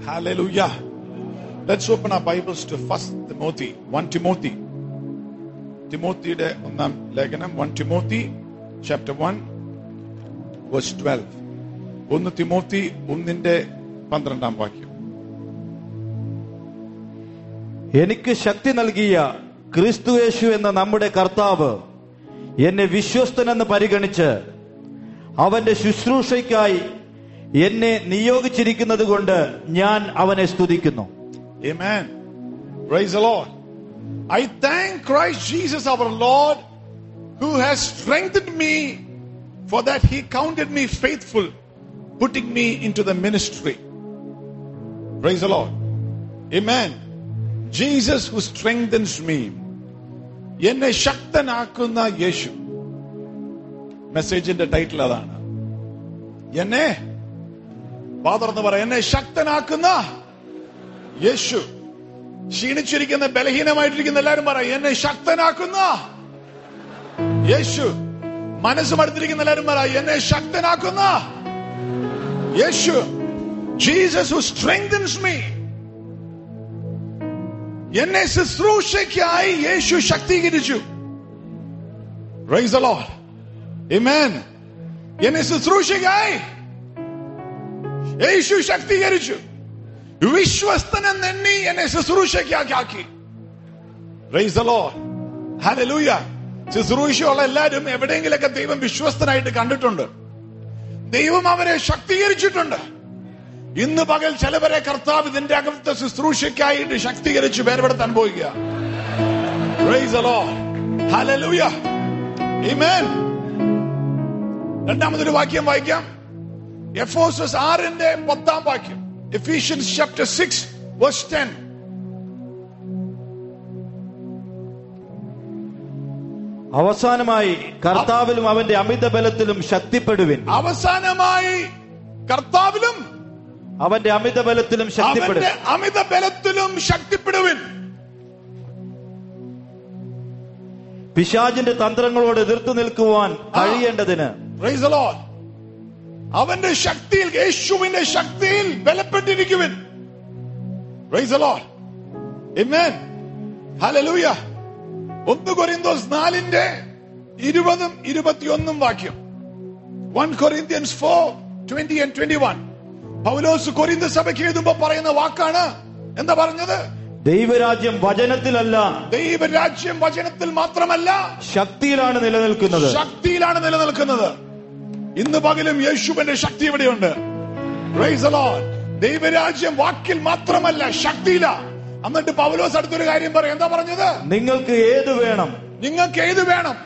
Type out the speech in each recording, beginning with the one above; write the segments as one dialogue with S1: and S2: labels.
S1: Hallelujah. Let's open our Bibles to First Timothy, 1 Timothy. തിമോത്തിയുടെ ഒന്നാം ലേഖനം 1 Timothy chapter 1 verse 12. ഒന്ന് Timothy ഒന്നിന്റെ പന്ത്രണ്ടാം വാക്യം
S2: എനിക്ക് ശക്തി നൽകിയ ക്രിസ്തുയേശു എന്ന നമ്മുടെ കർത്താവ് എന്നെ വിശ്വസ്തനെന്ന് പരിഗണിച്ച് അവന്റെ ശുശ്രൂഷയ്ക്കായി എന്നെ നിയോഗിച്ചിരിക്കുന്നത് കൊണ്ട് ഞാൻ അവനെ സ്തുതിക്കുന്നു
S1: Amen. Praise the Lord. I thank Christ Jesus our Lord who has strengthened me for that he counted me faithful, putting me into the ministry. Praise the Lord. Amen. Jesus who strengthens me. എന്നെ ശക്തനാക്കുന്ന യേശു മെസ്സേജിന്റെ title അതാണ് എന്നെ father പറ എന്നെ ശക്തനാക്കുന്ന യേശു ക്ഷീണിച്ചിരിക്കുന്ന ബലഹീനമായിട്ടിരിക്കുന്ന എല്ലാവരും പറ എന്നെ ശക്തനാക്കുന്ന യേശു മനസ്സ് മടുത്തിരിക്കുന്ന എല്ലാവരും പറ എന്നെ ശക്തനാക്കുന്ന യേശു ജീസസ് ഹു സ്ട്രെങ്തൻസ് മീ എന്നെ ശുശ്രൂഷയ്ക്കായി യേശു ശക്തീകരിച്ചു Praise the Lord. Amen. എന്നെ ശുശ്രൂഷയ്ക്കായി യേശു ശക്തീകരിച്ചു വിശ്വസ്തനെന്ന് എണ്ണി എന്നെ ശുശ്രൂഷയ്ക്കാക്കി Praise the Lord. Hallelujah. ശുശ്രൂഷയുള്ള എല്ലാവരും എവിടെയെങ്കിലൊക്കെ ദൈവം വിശ്വസ്തനായിട്ട് കണ്ടിട്ടുണ്ട് ദൈവം അവരെ ശക്തീകരിച്ചിട്ടുണ്ട് ഇന്ന് പകൽ ചിലവരെ കർത്താവ് ഇതിന്റെ അകത്തെ ശുശ്രൂഷയ്ക്കായിട്ട് ശക്തീകരിച്ച് വേർപെടുത്താൻ പോവുക Praise the Lord. Hallelujah. Amen. രണ്ടാമതൊരു വാക്യം വായിക്കാം എഫോസസ് ആറിന്റെ പത്താം വാക്യം Ephesians chapter six verse ten
S2: അവസാനമായി കർത്താവിലും അവന്റെ അമിത ബലത്തിലും ശക്തിപ്പെടുവിൻ
S1: അവസാനമായി കർത്താവിലും
S2: അവന്റെ അമിത ബലത്തിലും ശക്തിപ്പെടുവിൻ
S1: അവന്റെ അമിത ബലത്തിലും ശക്തിപ്പെടുവിൻ
S2: പിശാചിന്റെ തന്ത്രങ്ങളോട് എതിർത്തു നിൽക്കുവാൻ കഴിയേണ്ടതിന്
S1: Praise the Lord. അവന്റെ ശക്തിയിൽ യേശുവിന്റെ ശക്തിയിൽ ബലപ്പെട്ടിരിക്കുവിൻ Praise the Lord. Amen. Hallelujah. ഒന്ന് കൊരിന്തോസ് നാലിന്റെ ഇരുപതും ഇരുപത്തിയൊന്നും വാക്യം one Corinthians four twenty and twenty one പൗലോസ് കൊരിന്ത സഭയ്ക്ക് എഴുതുമ്പോ പറയുന്ന വാക്കാണ് എന്താ പറഞ്ഞത്
S2: ദൈവരാജ്യം വചനത്തിലല്ല
S1: ദൈവരാജ്യം വചനത്തിൽ മാത്രമല്ല
S2: ശക്തിയിലാണ് നിലനിൽക്കുന്നത്
S1: ശക്തിയിലാണ് നിലനിൽക്കുന്നത് ഇന്ന് പകലും യേശുവിന്റെ ശക്തി ഇവിടെയുണ്ട് Praise the Lord. ദൈവരാജ്യം വാക്കിൽ മാത്രമല്ല ശക്തിയില എന്നിട്ട് പൗലോസ് അടുത്തൊരു കാര്യം പറയും എന്താ പറഞ്ഞത്
S2: നിങ്ങൾക്ക് ഏത് വേണം
S1: നിങ്ങൾക്ക് ഏത് വേണം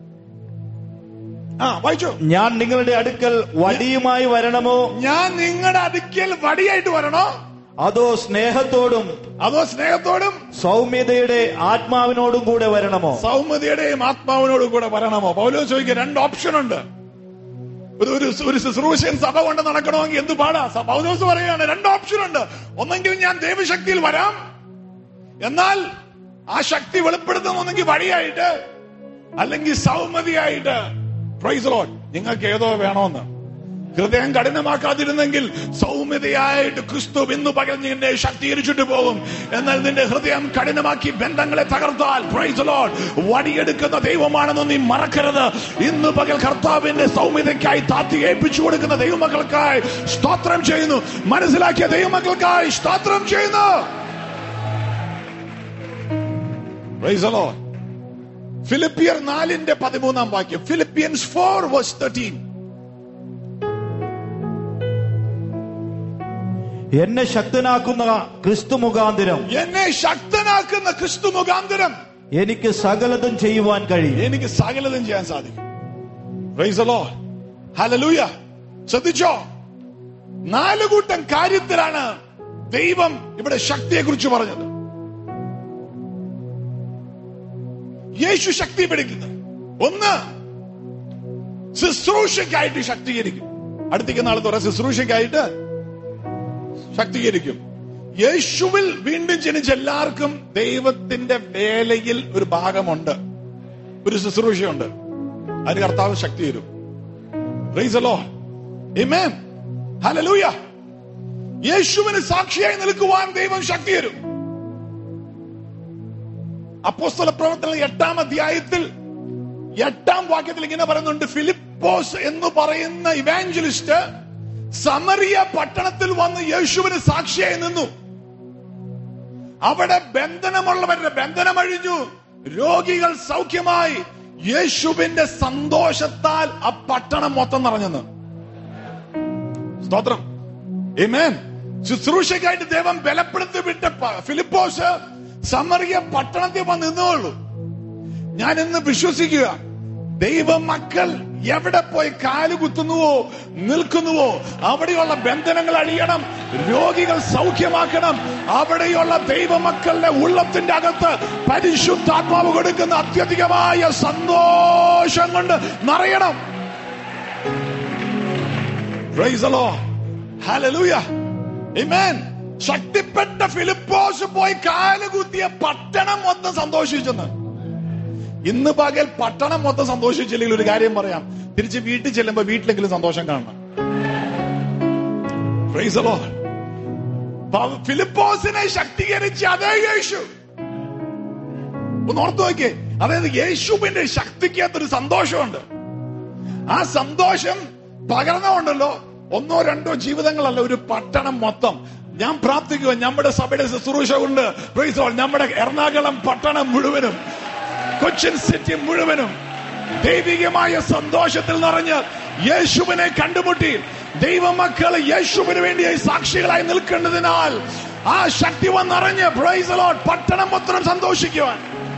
S1: ആ വായിച്ചു
S2: ഞാൻ നിങ്ങളുടെ അടുക്കൽ വടിയുമായി വരണമോ
S1: ഞാൻ നിങ്ങളുടെ അടുക്കൽ വടിയായിട്ട് വരണോ
S2: അതോ സ്നേഹത്തോടും
S1: അതോ സ്നേഹത്തോടും
S2: സൗമ്യതയുടെ ആത്മാവിനോടും കൂടെ വരണമോ
S1: സൗമ്യതയുടെയും ആത്മാവിനോടും കൂടെ വരണമോ പൗലോസ് ചോദിക്കുക രണ്ട് ഓപ്ഷൻ ഉണ്ട് ഒരു ഒരു ഒരു ശുശ്രൂഷൻ സഭ കൊണ്ട് നടക്കണമെങ്കിൽ എന്ത് പാടാ സ- പൗലോസ് പറയുകയാണ് രണ്ട് ഓപ്ഷൻ ഉണ്ട് ഒന്നെങ്കിൽ ഞാൻ ദൈവശക്തിയിൽ വരാം എന്നാൽ ആ ശക്തി വെളിപ്പെടുത്തുന്ന ഒന്നെങ്കിൽ വഴിയായിട്ട് അല്ലെങ്കിൽ സൗമ്യതയായിട്ട് പ്രൈസ് ലോഡ് നിങ്ങൾക്ക് ഏതോ വേണോന്ന് ഹൃദയം കഠിനമാക്കാതിരുന്നെങ്കിൽ സൗമ്യതയായിട്ട് ക്രിസ്തു ഇന്ന് പകൽ നിന്നെ ശക്തീകരിച്ചിട്ട് പോകും എന്നാൽ നിന്റെ ഹൃദയം കഠിനമാക്കി ബന്ധങ്ങളെ തകർത്താൽ പ്രൈസ് ലോഡ് വടിയെടുക്കുന്ന ദൈവമാണെന്ന് നീ മറക്കരുത് ഇന്ന് പകൽ കർത്താവിന്റെ സൗമ്യതയ്ക്കായി താത്തി ഏൽപ്പിച്ചു കൊടുക്കുന്ന ദൈവമക്കൾക്കായി സ്തോത്രം ചെയ്യുന്നു മനസ്സിലാക്കിയ ദൈവമക്കൾക്കായി സ്തോത്രം ചെയ്യുന്നു Praise the Lord. ഫിലിപ്പിയർ നാലിന്റെ പതിമൂന്നാം വാക്യം ഫിലിപ്പിയൻസ് ഫോർ വേഴ്സ് തേർട്ടീൻ
S2: എന്നെ ശക്തനാക്കുന്ന ക്രിസ്തു മുഖാന്തരം
S1: എന്നെ ശക്തനാക്കുന്ന ക്രിസ്തു മുഖാന്തരം
S2: എനിക്ക് സകലതും ചെയ്യുവാൻ കഴിയും
S1: എനിക്ക് സകലതും ചെയ്യാൻ സാധിക്കും Praise the Lord. Hallelujah. ശ്രദ്ധിച്ചോ നാല് കൂട്ടം കാര്യത്തിലാണ് ദൈവം ഇവിടെ ശക്തിയെ കുറിച്ച് പറഞ്ഞത് യേശു ശക്തി പിടിക്കുന്നത് ഒന്ന് ശുശ്രൂഷയ്ക്കായിട്ട് ശക്തീകരിക്കും അടുത്തേക്ക് നാളെ തുറ ശുശ്രൂഷയ്ക്കായിട്ട് ശക്തീകരിക്കും യേശുവിൽ വീണ്ടും ജനിച്ച എല്ലാവർക്കും ദൈവത്തിന്റെ വേലയിൽ ഒരു ഭാഗമുണ്ട് ഒരു ശുശ്രൂഷയുണ്ട് അതിന് കർത്താവ് ശക്തി തരും Praise the Lord. Amen. Hallelujah. യേശുവിന് സാക്ഷിയായി നിൽക്കുവാൻ ദൈവം ശക്തി തരും അപ്പോസ്തല പ്രവർത്തന എട്ടാം അധ്യായത്തിൽ എട്ടാം വാക്യത്തിൽ ഇങ്ങനെ പറയുന്നുണ്ട് ഫിലിപ്പോസ് എന്ന് പറയുന്ന ഇവാഞ്ചലിസ്റ്റ് സമറിയ പട്ടണത്തിൽ വന്ന് യേശുവിന് സാക്ഷിയായി നിന്നു അവിടെ ബന്ധനമുള്ളവരുടെ ബന്ധനം അഴിഞ്ഞു രോഗികൾ സൗഖ്യമായി യേശുവിന്റെ സന്തോഷത്താൽ ആ പട്ടണം മൊത്തം നിറഞ്ഞെന്ന് സ്തോത്രം Amen. ശുശ്രൂഷയ്ക്കായിട്ട് ദൈവം ബലപ്പെടുത്തി വിട്ട പ- ഫിലിപ്പോസ് സമറിയ പട്ടണത്തിൽ വന്ന് നിന്നുള്ളൂ ഞാൻ ഇന്ന് വിശ്വസിക്കുക ദൈവ മക്കൾ എവിടെ പോയി കാല് കുത്തുന്നുവോ നിൽക്കുന്നുവോ അവിടെയുള്ള ബന്ധനങ്ങൾ അഴിയണം രോഗികൾ സൗഖ്യമാക്കണം അവിടെയുള്ള ദൈവമക്കളുടെ ഉള്ളത്തിന്റെ അകത്ത് പരിശുദ്ധാത്മാവ് കൊടുക്കുന്ന അത്യധികമായ സന്തോഷം കൊണ്ട് നിറയണം Praise the Lord. Hallelujah. Amen. ശക്തിപ്പെട്ട Philipose പോയി കാലുകുത്തിയ പട്ടണം മൊത്തം സന്തോഷിച്ചെന്ന് ഇന്ന് പകൽ പട്ടണം മൊത്തം സന്തോഷിച്ചില്ലെങ്കിൽ ഒരു കാര്യം പറയാം തിരിച്ച് വീട്ടിൽ ചെല്ലുമ്പോ വീട്ടിലെങ്കിലും സന്തോഷം കാണണം Praise the Lord. പ- ഫിലിപ്പോസിനെ ശക്തീകരിച്ച അതേ യേശു ഒന്ന് ഓർത്തു നോക്കിയേ അതായത് യേശുവിന്റെ ശക്തിക്കകത്തൊരു സന്തോഷമുണ്ട് ആ സന്തോഷം പകർന്നുകൊണ്ടല്ലോ ഒന്നോ രണ്ടോ ജീവിതങ്ങളല്ല ഒരു പട്ടണം മൊത്തം ഞാൻ പ്രാർത്ഥിക്കുക നമ്മുടെ സഭയുടെ ശുശ്രൂഷ കൊണ്ട് praise the Lord, നമ്മുടെ എറണാകുളം പട്ടണം മുഴുവനും കൊച്ചിൻ സിറ്റി മുഴുവനും ദൈവികമായ സന്തോഷത്തിൽ നിറഞ്ഞ് യേശുവിനെ കണ്ടുമുട്ടി ദൈവമക്കൾ യേശുവിന് വേണ്ടി സാക്ഷികളായി നിൽക്കേണ്ടതിനാൽ ആ ശക്തി വന്നറിഞ്ഞ് praise the Lord, പട്ടണം മൊത്തം സന്തോഷിക്കുവാൻ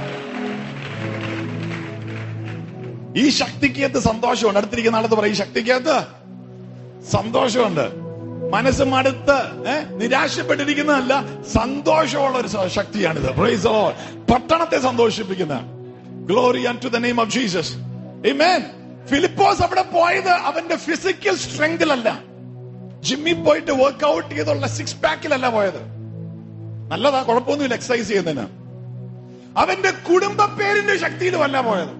S1: ഈ ശക്തിക്കകത്ത് സന്തോഷമുണ്ട് അടുത്തിരിക്കുന്ന ആളത്ത് പറയും ഈ ശക്തിക്കകത്ത് സന്തോഷമുണ്ട് മനസ്സ് മടുത്ത് ഏ, നിരാശപ്പെട്ടിരിക്കുന്നതല്ല സന്തോഷമുള്ള ഒരു സ- ശക്തിയാണിത് പ്രൈസ് the Lord. പട്ടണത്തെ സന്തോഷിപ്പിക്കുന്ന glory to the name of Jesus Amen. ഫിലിപ്പോസ് അവിടെ പോയത് അവന്റെ ഫിസിക്കൽ സ്ട്രെങ്തിലല്ല ജിമ്മിൽ പോയിട്ട് വർക്ക്ഔട്ട് ചെയ്തുള്ള സിക്സ് പാക്കിലല്ല പോയത് നല്ലതാ കുഴപ്പമൊന്നുമില്ല എക്സസൈസ് ചെയ്യുന്നതിന് അവന്റെ കുടുംബ പേരിന്റെ ശക്തിയിലുമല്ല പോയത്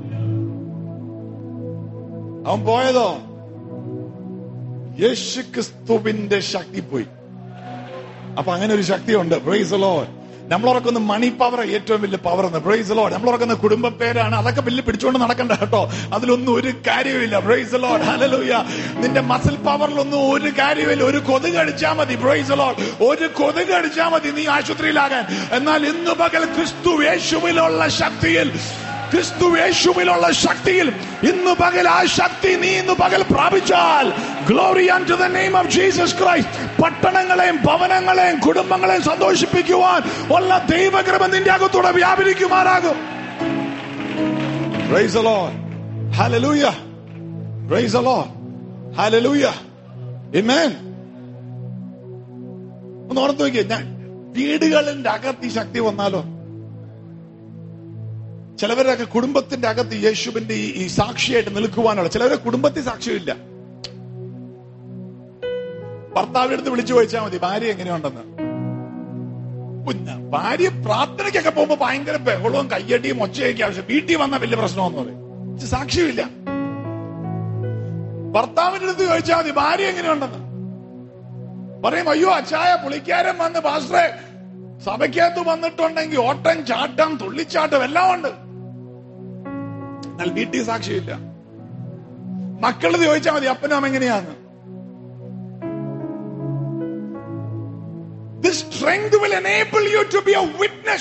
S1: അവൻ പോയതോ യേശു ക്രിസ്തുവിന്റെ ശക്തി പോയി അപ്പൊ അങ്ങനെ ഒരു ശക്തിയുണ്ട് പ്രൈസ് ലോ നമ്മൾ ഉറക്കുന്ന മണി പവർ ഏറ്റവും വലിയ പവർ എന്ന് പ്രൈസ് ലോ നമ്മൾ ഉറക്കുന്ന കുടുംബ പേരാണ് അതൊക്കെ വലിയ പിടിച്ചുകൊണ്ട് നടക്കണ്ട കേട്ടോ അതിലൊന്നും ഒരു കാര്യമില്ല പ്രൈസ് ലോ ഹലലൂയ നിന്റെ മസിൽ പവറിലൊന്നും ഒരു കാര്യമില്ല ഒരു കൊതുക് അടിച്ചാൽ മതി പ്രൈസ് ലോ ഒരു കൊതുക് അടിച്ചാൽ മതി നീ ആശുപത്രിയിലാകാൻ എന്നാൽ ഇന്ന് പകൽ ക്രിസ്തു യേശുവിലുള്ള ശക്തിയിൽ ക്രിസ്തു യേശുവിലുള്ള ശക്തിയിൽ ഇന്ന് പകൽ ആ ശക്തി നീ ഇന്ന് പകൽ പ്രാപിച്ചാൽ glory to the name of Jesus Christ പട്ടണങ്ങളെയും ഭവനങ്ങളെയും കുടുംബങ്ങളെയും സന്തോഷിപ്പിക്കുവാൻ ഉള്ള ദൈവകൃപ നിന്റെ അകത്തൂടെ വ്യാപരിക്കുമാറാകും Praise the Lord. Hallelujah. Praise the Lord. Hallelujah. Amen. ഒന്ന് ഓർത്ത് നോക്കിയേ ഞാൻ വീടുകളിന്റെ അകത്ത് ഈ ശക്തി വന്നാലോ ചിലവരൊക്കെ കുടുംബത്തിന്റെ അകത്ത് യേശുവിന്റെ ഈ ഈ സാക്ഷിയായിട്ട് നിൽക്കുവാനുള്ള ചിലവരെ കുടുംബത്തിൽ സാക്ഷ്യമില്ല ഭർത്താവിന്റെ അടുത്ത് വിളിച്ചു ചോദിച്ചാൽ മതി ഭാര്യ എങ്ങനെയുണ്ടെന്ന് പിന്നെ ഭാര്യ പ്രാർത്ഥനയ്ക്കൊക്കെ പോകുമ്പോ ഭയങ്കര ബഹളവും കയ്യടിയും ഒച്ചയൊക്കെ ആവശ്യം വീട്ടിൽ വന്ന വലിയ പ്രശ്നമെന്ന് പറയും ഇത് സാക്ഷ്യമില്ല ഭർത്താവിന്റെ അടുത്ത് ചോദിച്ചാൽ മതി ഭാര്യ എങ്ങനെയുണ്ടെന്ന് പറയും അയ്യോ അച്ചായ പുളിക്കാരൻ വന്ന് പാസ്റ്ററെ സഭയ്ക്കകത്ത് വന്നിട്ടുണ്ടെങ്കിൽ ഓട്ടം ചാട്ടം തുള്ളിച്ചാട്ടം എല്ലാം ഉണ്ട് എന്നാൽ വീട്ടിൽ സാക്ഷിയില്ല മക്കൾ ചോദിച്ചാൽ മതി അപ്പനും അമ്മ എങ്ങനെയാന്ന് This strength will enable you to be a witness.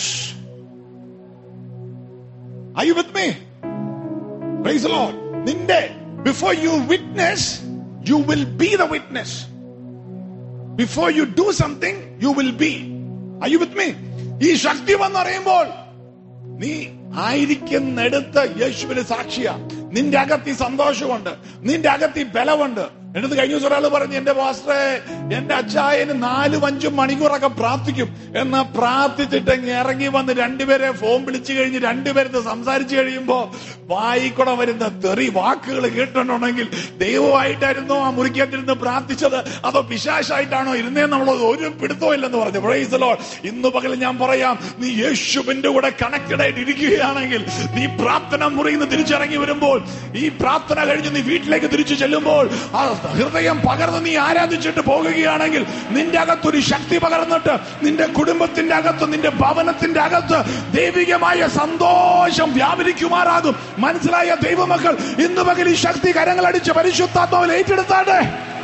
S1: Are you with me? Praise the Lord. നിന്റെ before you witness, you will be the witness. Before you do something, you will be. Are you with me? ഈ ശക്തി വന്നറിയുമ്പോൾ നീ ആയിരിക്കുന്നിടത്ത് യേശുവിന് സാക്ഷിയാ നിന്റെ അകത്ത് ഈ സന്തോഷമുണ്ട് നിന്റെ അകത്ത് ഈ ബലമുണ്ട് എന്നിട്ട് കഴിഞ്ഞ ദിവസം ഒരാൾ പറഞ്ഞു എന്റെ പാസ്റ്ററെ എന്റെ അച്ചായന് നാലും അഞ്ചും മണിക്കൂറൊക്കെ പ്രാർത്ഥിക്കും എന്നാ പ്രാർത്ഥിച്ചിട്ട് ഇറങ്ങി വന്ന് രണ്ടുപേരെ ഫോൺ വിളിച്ചു കഴിഞ്ഞ് രണ്ടുപേരത്ത് സംസാരിച്ചു കഴിയുമ്പോ വായിക്കൂടെ വരുന്ന തെറി വാക്കുകൾ കേട്ടിട്ടുണ്ടെങ്കിൽ ദൈവമായിട്ടായിരുന്നോ ആ മുറിക്കകത്തിരുന്ന് പ്രാർത്ഥിച്ചത് അതോ പിശാശായിട്ടാണോ ഇരുന്നേന്നുള്ളത് ഒരു പിടുത്തവും ഇല്ലെന്ന് പറഞ്ഞു പ്രൈസ് ലോഡ് ഇന്ന് പകൽ ഞാൻ പറയാം നീ യേശുവിന്റെ കൂടെ കണക്റ്റഡ് ആയിട്ട് ഇരിക്കുകയാണെങ്കിൽ നീ പ്രാർത്ഥന മുറിയിൽ നിന്ന് തിരിച്ചിറങ്ങി വരുമ്പോൾ ഈ പ്രാർത്ഥന കഴിഞ്ഞ് നീ വീട്ടിലേക്ക് തിരിച്ചു ചെല്ലുമ്പോൾ ആ ഹൃദയം പകർന്ന് നീ ആരാധിച്ചിട്ട് പോകുകയാണെങ്കിൽ നിന്റെ അകത്തൊരു ശക്തി പകർന്നിട്ട് നിന്റെ കുടുംബത്തിന്റെ അകത്ത് നിന്റെ ഭവനത്തിന്റെ അകത്ത് ദൈവികമായ സന്തോഷം വ്യാപരിക്കുമാറാകും മനസ്സിലായ ദൈവമക്കൾ ഇന്ന് പകൽ ഈ ശക്തി കരങ്ങളടിച്ച് പരിശുദ്ധാത്മാവിൽ ഏറ്റെടുത്താട്ടെ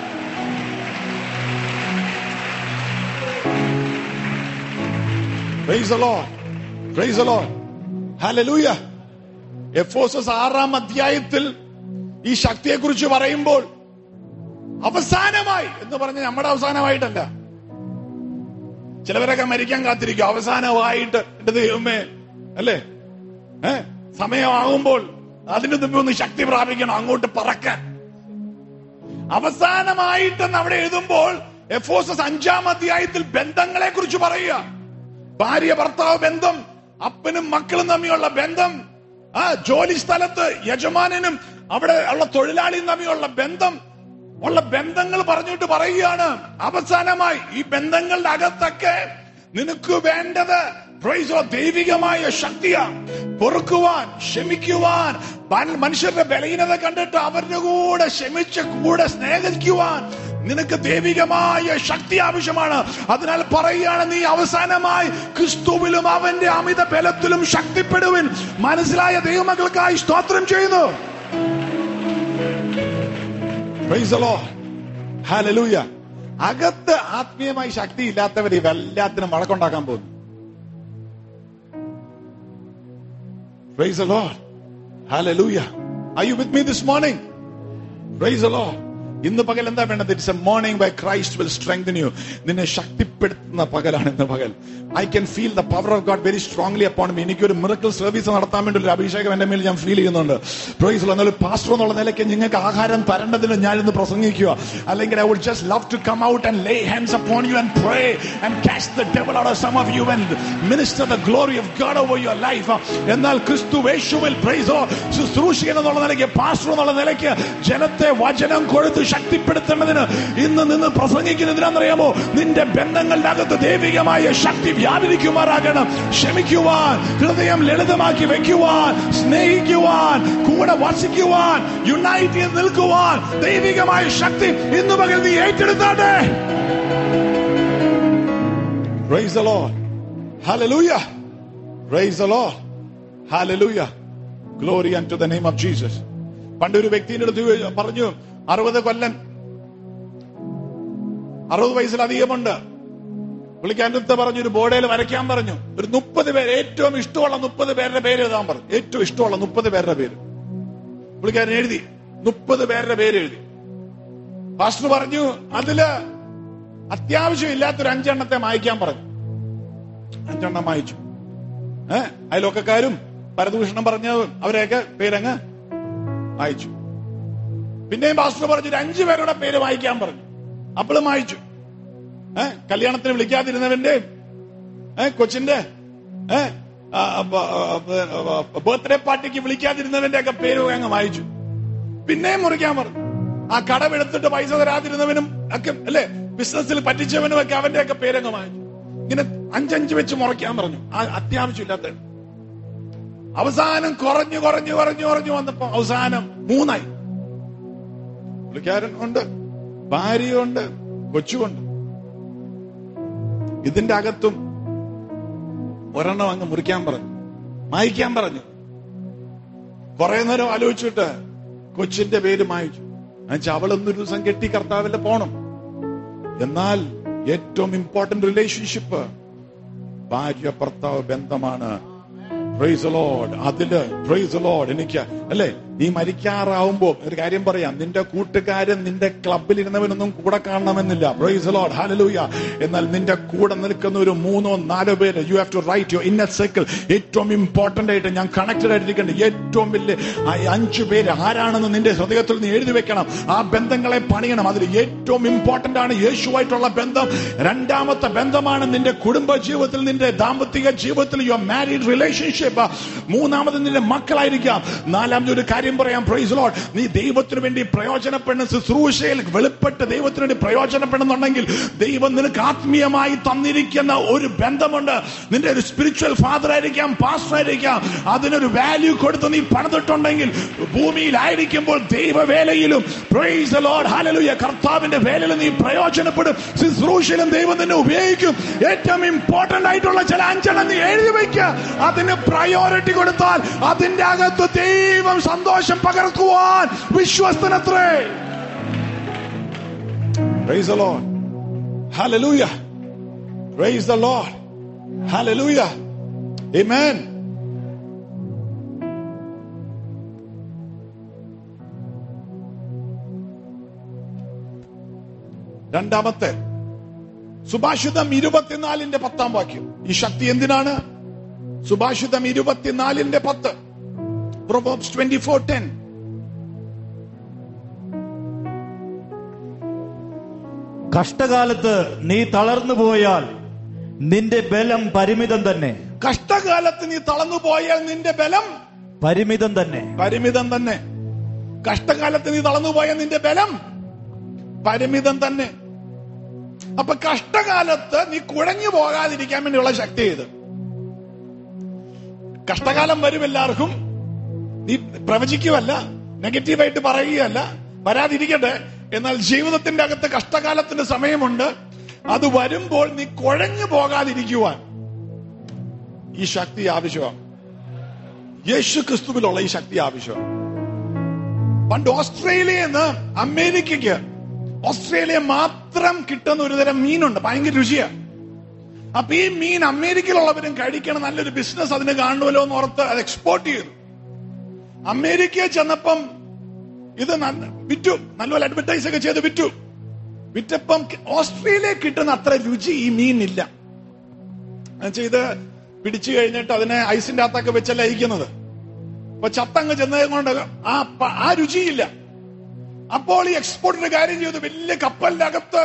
S1: Praise the Lord. Praise the Lord. Hallelujah. എഫോസസ് ആറാം അധ്യായത്തിൽ ഈ ശക്തിയെക്കുറിച്ച് പറയുമ്പോൾ അവസാനമായി എന്ന് പറഞ്ഞ് നമ്മുടെ അവസാനമായിട്ടല്ല ചിലവരൊക്കെ മരിക്കാൻ കാത്തിരിക്കും അവസാനമായിട്ട് എന്റെ ദൈവമേ അല്ലേ ഏ സമയമാകുമ്പോൾ അതിന് മുമ്പ് ഒന്ന് ശക്തി പ്രാപിക്കണം അങ്ങോട്ട് പറക്കാൻ അവസാനമായിട്ടെന്ന് അവിടെ എഴുതുമ്പോൾ എഫോസസ് അഞ്ചാം അധ്യായത്തിൽ ബന്ധങ്ങളെ കുറിച്ച് പറയുക ഭാര്യ ഭർത്താവ് ബന്ധം അപ്പനും മക്കളും തമ്മിലുള്ള ബന്ധം ആ ജോലി സ്ഥലത്ത് യജമാനനും അവിടെ ഉള്ള തൊഴിലാളിയും തമ്മിലുള്ള ബന്ധം ഉള്ള ബന്ധങ്ങൾ പറഞ്ഞിട്ട് പറയുകയാണ് അവസാനമായി ഈ ബന്ധങ്ങളുടെ അകത്തൊക്കെ നിനക്ക് വേണ്ടത് praise the Lord, ദൈവികമായ ശക്തിയാ പൊറുക്കുവാൻ ക്ഷമിക്കുവാൻ മൻ- മനുഷ്യരുടെ ബലഹീനത കണ്ടിട്ട് അവരുടെ കൂടെ ക്ഷമിച്ച് കൂടെ സ്നേഹിക്കുവാൻ നിനക്ക് ദൈവികമായ ശക്തി ആവശ്യമാണ് അതിനാൽ പറയുകയാണ് നീ അവസാനമായി ക്രിസ്തുവിലും അവന്റെ അമിത ബലത്തിലും ശക്തിപ്പെടുവിൻ മനസ്സിലായ ദൈവമക്കൾക്കായി സ്തോത്രം ചെയ്യുന്നു Praise the Lord. Hallelujah. അകത്ത് ആത്മീയമായി ശക്തി ഇല്ലാത്തവർ ഇവെല്ലാത്തിനും വഴക്കുണ്ടാക്കാൻ പോകുന്നു Praise the Lord. Hallelujah. Are you with me this morning? Praise the Lord. ഇന്ന് പകൽ എന്താ വേണ്ടത് it's a morning by Christ will strengthen you നിന്നെ ശക്തിപ്പെടുത്തുന്ന പകലാണ് ഇന്ന് പകൽ I can feel the power of God very strongly upon me എനിക്ക് ഒരു മിറക്കിൾ സർവീസ് നടത്താൻ വേണ്ടി ഒരു അഭിഷേകം എന്റെ മേൽ ഞാൻ ഫീൽ ചെയ്യുന്നുണ്ട് പ്രൈസ് എന്നാൽ പാസ്റ്റർ എന്നുള്ള നിലയ്ക്ക് നിങ്ങൾക്ക് ആഹാരം തരേണ്ടതിന് ഞാൻ ഇന്ന് പ്രസംഗിക്കുക അല്ലെങ്കിൽ I would just love to come out and lay hands upon you and pray and catch the devil out of some of you and minister the glory of God over your life എന്നാൽ ക്രിസ്തു യേശുവിൽ പ്രൈസോ ശുശ്രൂഷകൻ എന്നുള്ള നിലയ്ക്ക് pastor എന്നുള്ള നിലയ്ക്ക് ജനത്തെ വചനം കൊടുത്ത് ശക്തിപ്പെടുത്തേണ്ടതിന് ഇന്ന് നിന്ന് പ്രസംഗിക്കുന്നതിനാണെന്നറിയാമോ നിന്റെ ബന്ധങ്ങളുടെ അകത്ത് ദൈവികമായ ശക്തി വ്യാപരിക്കുമാറാകണം ക്ഷമിക്കുവാൻ ഹൃദയം ലളിതമാക്കി വെക്കുവാൻ സ്നേഹിക്കുവാൻ കൂടെ വസിക്കുവാൻ യുണൈറ്റ് ചെയ്ത് നിൽക്കുവാൻ ദൈവികമായ ശക്തി ഇന്ന് പകൽ നീ ഏറ്റെടുത്താട്ടെ Praise the Lord. Hallelujah. Praise the Lord. Hallelujah. Glory unto the name of Jesus. പണ്ട് ഒരു വ്യക്തിയുടെ അടുത്ത് പറഞ്ഞു അറുപത് കൊല്ലം അറുപത് വയസ്സിലധികമുണ്ട് പുള്ളിക്കാരൻ്റെ അടുത്ത് പറഞ്ഞു ഒരു ബോർഡേൽ വരയ്ക്കാൻ പറഞ്ഞു ഒരു മുപ്പത് പേര് ഏറ്റവും ഇഷ്ടമുള്ള മുപ്പത് പേരുടെ പേര് എഴുതാൻ പറഞ്ഞു ഏറ്റവും ഇഷ്ടമുള്ള മുപ്പത് പേരുടെ പേര് പുള്ളിക്കാരൻ എഴുതി മുപ്പത് പേരുടെ പേര് എഴുതി പാസ്റ്റർ പറഞ്ഞു അതില് അത്യാവശ്യം ഇല്ലാത്തൊരു അഞ്ചെണ്ണത്തെ മായ്ക്കാൻ പറഞ്ഞു അഞ്ചെണ്ണം മായിച്ചു ഏഹ് അയൽവക്കക്കാരും പരദൂഷണം പറഞ്ഞതും അവരെയൊക്കെ പേരങ്ങ് വായിച്ചു പിന്നെയും പാസ്റ്റർ പറഞ്ഞു ഒരു അഞ്ചു പേരുടെ പേര് വായിക്കാൻ പറഞ്ഞു അപ്പോഴും വായിച്ചു ഏഹ് കല്യാണത്തിന് വിളിക്കാതിരുന്നവന്റെ ഏഹ് കൊച്ചിന്റെ ഏഹ് ബർത്ത്ഡേ പാർട്ടിക്ക് വിളിക്കാതിരുന്നവന്റെ ഒക്കെ പേര് അങ്ങ് വായിച്ചു പിന്നെയും മുറിക്കാൻ പറഞ്ഞു ആ കടമെടുത്തിട്ട് പൈസ തരാതിരുന്നവനും ഒക്കെ അല്ലെ ബിസിനസ്സിൽ പറ്റിച്ചവനും ഒക്കെ അവന്റെ ഒക്കെ പേരങ്ങ് വായിച്ചു ഇങ്ങനെ അഞ്ചഞ്ച് വെച്ച് മുറയ്ക്കാൻ പറഞ്ഞു ആ അത്യാവശ്യമില്ലാത്ത അവസാനം കുറഞ്ഞു കുറഞ്ഞു കുറഞ്ഞു കുറഞ്ഞു വന്നപ്പോ അവസാനം മൂന്നായി പുള്ളിക്കാരൻ ഉണ്ട് ഭാര്യയുണ്ട് കൊച്ചുകൊണ്ട് ഇതിന്റെ അകത്തും ഒരെണ്ണം അങ്ങ് മുറിക്കാൻ പറഞ്ഞു മായ്ക്കാൻ പറഞ്ഞു കുറെ നേരം ആലോചിച്ചിട്ട് കൊച്ചിന്റെ പേര് മായിച്ചു എന്നുവെച്ചാൽ അവളൊന്നൊരു ദിവസം കെട്ടി കർത്താവിന്റെ പോണം എന്നാൽ ഏറ്റവും ഇമ്പോർട്ടന്റ് റിലേഷൻഷിപ്പ് ഭാര്യ ഭർത്താവ് ബന്ധമാണ് പ്രൈസ് ലോഡ് അതില് പ്രൈസ് ലോഡ് എനിക്ക് അല്ലെ നീ മരിക്കാറാവുമ്പോ ഒരു കാര്യം പറയാം നിന്റെ കൂട്ടുകാരൻ നിന്റെ ക്ലബിൽ ഇരുന്നവനൊന്നും കൂടെ കാണണമെന്നില്ല പ്രൈസ് ലോഡ് ഹാലലൂയ എന്നാൽ നിന്റെ കൂടെ നിൽക്കുന്ന ഒരു മൂന്നോ നാലോ പേര് you have to write your inner circle ഏറ്റവും ഇമ്പോർട്ടന്റ് ആയിട്ട് ഞാൻ കണക്റ്റഡ് ആയിട്ടിരിക്കേണ്ട ഏറ്റവും വലിയ ആ അഞ്ചു പേര് ആരാണെന്ന് നിന്റെ ഹൃദയത്തിൽ നീ എഴുതി വെക്കണം ആ ബന്ധങ്ങളെ പണിയണം അതിൽ ഏറ്റവും ഇമ്പോർട്ടന്റ് ആണ് യേശുവായിട്ടുള്ള ബന്ധം രണ്ടാമത്തെ ബന്ധമാണ് നിന്റെ കുടുംബ ജീവിതത്തിൽ നിന്റെ ദാമ്പത്തിക ജീവിതത്തിൽ യുവർ മാരീഡ് റിലേഷൻഷിപ്പ് മൂന്നാമത് നിന്റെ മക്കളായിരിക്കാം നാലാമത് ഒരു കാര്യം കാര്യം പറയാം പ്രൈസ് ലോഡ് നീ ദൈവത്തിന് വേണ്ടി പ്രയോജനപ്പെടുന്ന ശുശ്രൂഷയിൽ വെളിപ്പെട്ട് ദൈവത്തിന് വേണ്ടി പ്രയോജനപ്പെടുന്നുണ്ടെങ്കിൽ ദൈവം നിനക്ക് ആത്മീയമായി തന്നിരിക്കുന്ന ഒരു ബന്ധമുണ്ട് നിന്റെ ഒരു സ്പിരിച്വൽ ഫാദർ ആയിരിക്കാം പാസ്റ്റർ ആയിരിക്കാം അതിനൊരു വാല്യൂ കൊടുത്ത് നീ പണിതിട്ടുണ്ടെങ്കിൽ ഭൂമിയിലായിരിക്കുമ്പോൾ ദൈവവേലയിലും പ്രൈസ് ലോഡ് ഹാലലുയ കർത്താവിന്റെ വേലയിലും നീ പ്രയോജനപ്പെടും ശുശ്രൂഷയിലും ദൈവം നിന്നെ ഉപയോഗിക്കും ഏറ്റവും ഇമ്പോർട്ടന്റ് ആയിട്ടുള്ള ചില അഞ്ചെണ്ണം നീ എഴുതി വയ്ക്കുക അതിന് പ്രയോറിറ്റി കൊടുത്താൽ അതിന്റെ അകത്ത് ദൈവം സന്തോഷം പകർത്തുവാൻ വിശ്വസ്തനത്രേ Praise the Lord. Hallelujah. Praise the Lord. Hallelujah. Amen. രണ്ടാമത്തെ സുഭാഷിതം ഇരുപത്തിനാലിന്റെ പത്താം വാക്യം ഈ ശക്തി എന്തിനാണ് സുഭാഷിതം ഇരുപത്തിനാലിന്റെ പത്ത് പ്രൊബോബ്സ് ട്വന്റി ഫോർ ടെൻ
S2: കഷ്ടകാലത്ത് നീ തളർന്നു പോയാൽ നിന്റെ ബലം പരിമിതം തന്നെ
S1: കഷ്ടകാലത്ത് നീ തളർന്നു പോയാൽ നിന്റെ ബലം
S2: പരിമിതം തന്നെ
S1: പരിമിതം തന്നെ കഷ്ടകാലത്ത് നീ തളർന്നു പോയാൽ നിന്റെ ബലം പരിമിതം തന്നെ അപ്പൊ കഷ്ടകാലത്ത് നീ കുഴഞ്ഞു പോകാതിരിക്കാൻ വേണ്ടിയുള്ള ശക്തി ഇത് കഷ്ടകാലം വരും എല്ലാവർക്കും നീ പ്രവചിക്കുവല്ല നെഗറ്റീവായിട്ട് പറയുകയല്ല വരാതിരിക്കട്ടെ എന്നാൽ ജീവിതത്തിന്റെ അകത്ത് കഷ്ടകാലത്തിന്റെ സമയമുണ്ട് അത് വരുമ്പോൾ നീ കുഴഞ്ഞു പോകാതിരിക്കുവാൻ ഈ ശക്തി ആവശ്യമാണ് യേശു ക്രിസ്തുവിലുള്ള ഈ ശക്തി ആവശ്യമാണ് പണ്ട് ഓസ്ട്രേലിയയിൽ നിന്ന് അമേരിക്കയ്ക്ക് ഓസ്ട്രേലിയ മാത്രം കിട്ടുന്ന ഒരു തരം മീനുണ്ട് ഭയങ്കര രുചിയാ അപ്പൊ ഈ മീൻ അമേരിക്കയിലുള്ളവരും കഴിക്കണം നല്ലൊരു ബിസിനസ് അതിന് കാണുമല്ലോ എന്ന് ഓർത്ത് അത് എക്സ്പോർട്ട് ചെയ്തു അമേരിക്കയിൽ ചെന്നപ്പം ഇത് നല്ല- വിറ്റു നല്ലപോലെ അഡ്വർടൈസ് ഒക്കെ ചെയ്ത് വിറ്റു വിറ്റപ്പം ഓസ്ട്രേലിയ കിട്ടുന്ന അത്ര രുചി ഈ മീനില്ല എന്നുവെച്ചാൽ ഇത് പിടിച്ചു കഴിഞ്ഞിട്ട് അതിനെ ഐസിന്റെ അകത്തൊക്കെ വെച്ചല്ല അയക്കുന്നത് അപ്പൊ ചത്തങ്ങ് ചെന്നത് കൊണ്ട് ആ പ- ആ രുചിയില്ല അപ്പോൾ ഈ എക്സ്പോർട്ടിന്റെ കാര്യം ചെയ്തു വലിയ കപ്പലിന്റെ അകത്ത്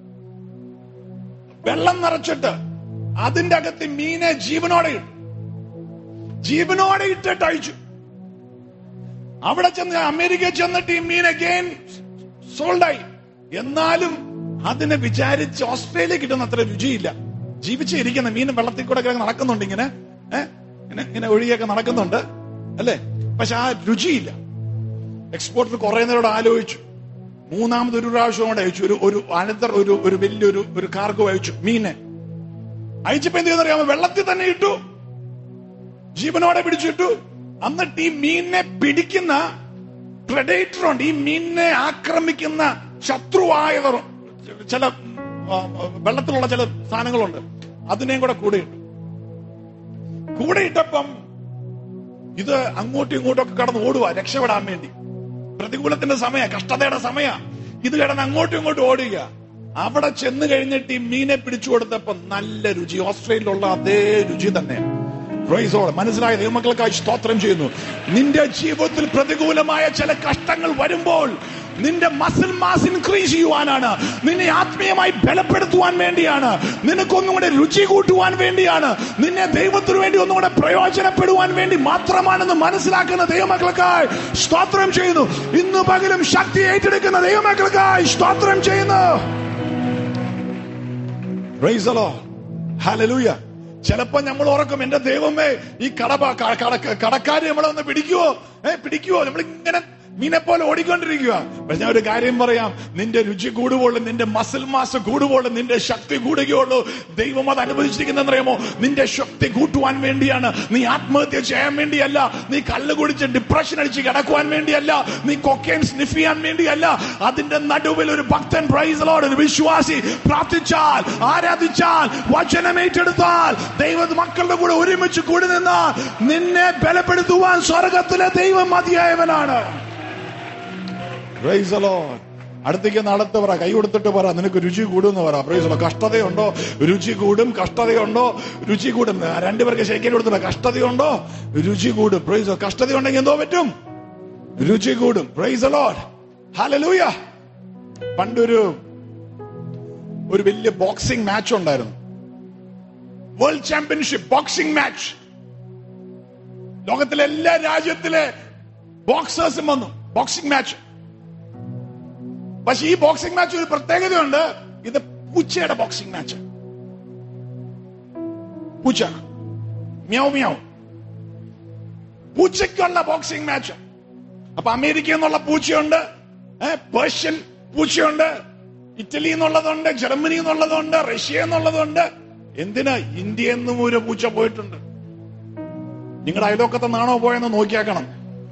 S1: വെള്ളം നിറച്ചിട്ട് അതിന്റെ അകത്ത് മീനെ ജീവനോടെ ഇട്ടു ജീവനോടെ ഇട്ടിട്ട് അഴിച്ചു അവിടെ ചെന്ന് അമേരിക്കയിൽ ചെന്നിട്ട് ഈ മീൻ അഗെയിൻ സോൾഡായി എന്നാലും അതിനെ വിചാരിച്ച് ഓസ്ട്രേലിയ കിട്ടുന്ന അത്ര രുചിയില്ല ജീവിച്ചിരിക്കുന്ന മീൻ വെള്ളത്തിൽ കൂടെ ഒക്കെ നടക്കുന്നുണ്ട് ഇങ്ങനെ ഏഹ് ഇങ്ങനെ ഇങ്ങനെ ഒഴുകിയൊക്കെ നടക്കുന്നുണ്ട് അല്ലേ പക്ഷെ ആ രുചിയില്ല എക്സ്പോർട്ടർ കുറെ നേരം ആലോചിച്ചു മൂന്നാമത് ഒരു പ്രാവശ്യം കൂടെ അയച്ചു ഒരു ഒരു അനന്തർ ഒരു ഒരു വലിയൊരു ഒരു കാർഗോ അയച്ചു മീനെ അയച്ചപ്പോ എന്ത് ചെയ്യുന്നറിയാമോ വെള്ളത്തിൽ തന്നെ ഇട്ടു ജീവനോടെ പിടിച്ചിട്ടു എന്നിട്ട് ഈ മീനിനെ പിടിക്കുന്ന പ്രഡേറ്റർ ഉണ്ട് ഈ മീനിനെ ആക്രമിക്കുന്ന ശത്രുവായവർ ചില ആ, വെള്ളത്തിലുള്ള ചില സാധനങ്ങളുണ്ട് അതിനെയും കൂടെ കൂടെ ഇട്ടു കൂടെ ഇട്ടപ്പം ഇത് അങ്ങോട്ടും ഇങ്ങോട്ടും ഒക്കെ കടന്ന് ഓടുക രക്ഷപ്പെടാൻ വേണ്ടി പ്രതികൂലത്തിന്റെ സമയ കഷ്ടതയുടെ സമയ ഇത് കിടന്ന് അങ്ങോട്ടും ഇങ്ങോട്ടും ഓടുക അവിടെ ചെന്ന് കഴിഞ്ഞിട്ട് ഈ മീനെ പിടിച്ചു കൊടുത്തപ്പോ നല്ല രുചി ഓസ്ട്രേലിയയിലുള്ള അതേ രുചി തന്നെ Praise the Lord. മനസ്സിലായ ദൈവമക്കൾക്കായി സ്തോത്രം ചെയ്യുന്നു നിന്റെ ജീവിതത്തിൽ പ്രതികൂലമായ ചില കഷ്ടങ്ങൾ വരുമ്പോൾ നിന്റെ മസിൽ മാസ് ഇൻക്രീസ് ചെയ്യുവാനാണ് നിന്നെ ആത്മീയമായി ബലപ്പെടുത്തുവാൻ വേണ്ടിയാണ് നിനക്കൊന്നും കൂടെ രുചി കൂട്ടുവാൻ വേണ്ടിയാണ് നിന്നെ ദൈവത്തിനു വേണ്ടി ഒന്നും കൂടെ പ്രയോജനപ്പെടുവാൻ വേണ്ടി മാത്രമാണെന്ന് മനസ്സിലാക്കുന്ന ദൈവമക്കൾക്കായി സ്തോത്രം ചെയ്യുന്നു ഇന്ന് പകലും ശക്തി ഏറ്റെടുക്കുന്ന ദൈവമക്കൾക്കായി സ്തോത്രം ചെയ്യുന്നു Praise the Lord. Hallelujah. ചിലപ്പോ നമ്മൾ ഓർക്കും എന്റെ ദൈവമേ ഈ കട കടക്കാര് നമ്മളെ ഒന്ന് പിടിക്കുവോ ഏ പിടിക്കുവോ നമ്മൾ ഇങ്ങനെ മീനെ പോലെ ഓടിക്കൊണ്ടിരിക്കുക പക്ഷെ ഞാൻ ഒരു കാര്യം പറയാം നിന്റെ രുചി കൂടുകയുള്ളൂ നിന്റെ മസിൽ മാസ് കൂടുകയുള്ളൂ നിന്റെ ശക്തി കൂടുകയുള്ളൂ ദൈവം അത് അനുവദിച്ചിരിക്കുന്നറിയാമോ നിന്റെ ശക്തി കൂട്ടുവാൻ വേണ്ടിയാണ് നീ ആത്മഹത്യ ചെയ്യാൻ വേണ്ടിയല്ല നീ കല്ല് കുടിച്ച് ഡിപ്രഷൻ അടിച്ച് കിടക്കുവാൻ വേണ്ടിയല്ല നീ കൊക്കൈൻ സ്നിഫ് ചെയ്യാൻ വേണ്ടിയല്ല അതിന്റെ നടുവിൽ ഒരു ഭക്തൻ പ്രൈസലോട് ഒരു വിശ്വാസി പ്രാർത്ഥിച്ചാൽ ആരാധിച്ചാൽ വചനം ഏറ്റെടുത്താൽ ദൈവ മക്കളുടെ കൂടെ ഒരുമിച്ച് കൂടി നിന്നാൽ നിന്നെ ബലപ്പെടുത്തുവാൻ സ്വർഗത്തിലെ ദൈവം മതിയായവനാണ് Praise the Lord. അടുത്തേക്ക് നടത്ത് പറ കൈ കൊടുത്തിട്ട് പറ നിനക്ക് രുചി കൂടുമെന്ന് പറ പ്രൈസ് കഷ്ടതയുണ്ടോ രുചി കൂടും കഷ്ടതയുണ്ടോ രുചി കൂടും ആ, രണ്ടുപേർക്ക് ശേഖരം കൊടുത്തില്ല കഷ്ടതയുണ്ടോ രുചി കൂടും പ്രൈസ് കഷ്ടതയുണ്ടെങ്കിൽ എന്തോ പറ്റും രുചി കൂടും പ്രൈസ് ലോഡ് ഹലലൂയ പണ്ടൊരു ഒരു വലിയ ബോക്സിംഗ് മാച്ച് ഉണ്ടായിരുന്നു വേൾഡ് ചാമ്പ്യൻഷിപ്പ് ബോക്സിംഗ് മാച്ച് ലോകത്തിലെ എല്ലാ രാജ്യത്തിലെ ബോക്സേഴ്സും വന്നു ബോക്സിംഗ് മാച്ച് പക്ഷെ ഈ ബോക്സിംഗ് മാച്ച് ഒരു പ്രത്യേകതയുണ്ട് ഇത് പൂച്ചയുടെ ബോക്സിംഗ് മാച്ച് പൂച്ച മ്യാവ് മ്യാവ് പൂച്ചയ്ക്കുള്ള ബോക്സിംഗ് മാച്ച് അപ്പൊ അമേരിക്ക എന്നുള്ള പൂച്ചയുണ്ട് ഏഹ് പേർഷ്യൻ പൂച്ചയുണ്ട് ഇറ്റലി എന്നുള്ളതുണ്ട് ജർമ്മനി എന്നുള്ളതുണ്ട് റഷ്യ എന്നുള്ളതുണ്ട് എന്തിനാ ഇന്ത്യ എന്നും ഒരു പൂച്ച പോയിട്ടുണ്ട് നിങ്ങളുടെ അയലോക്കത്തെ നാണോ പോയെന്ന് നോക്കിയാക്കണം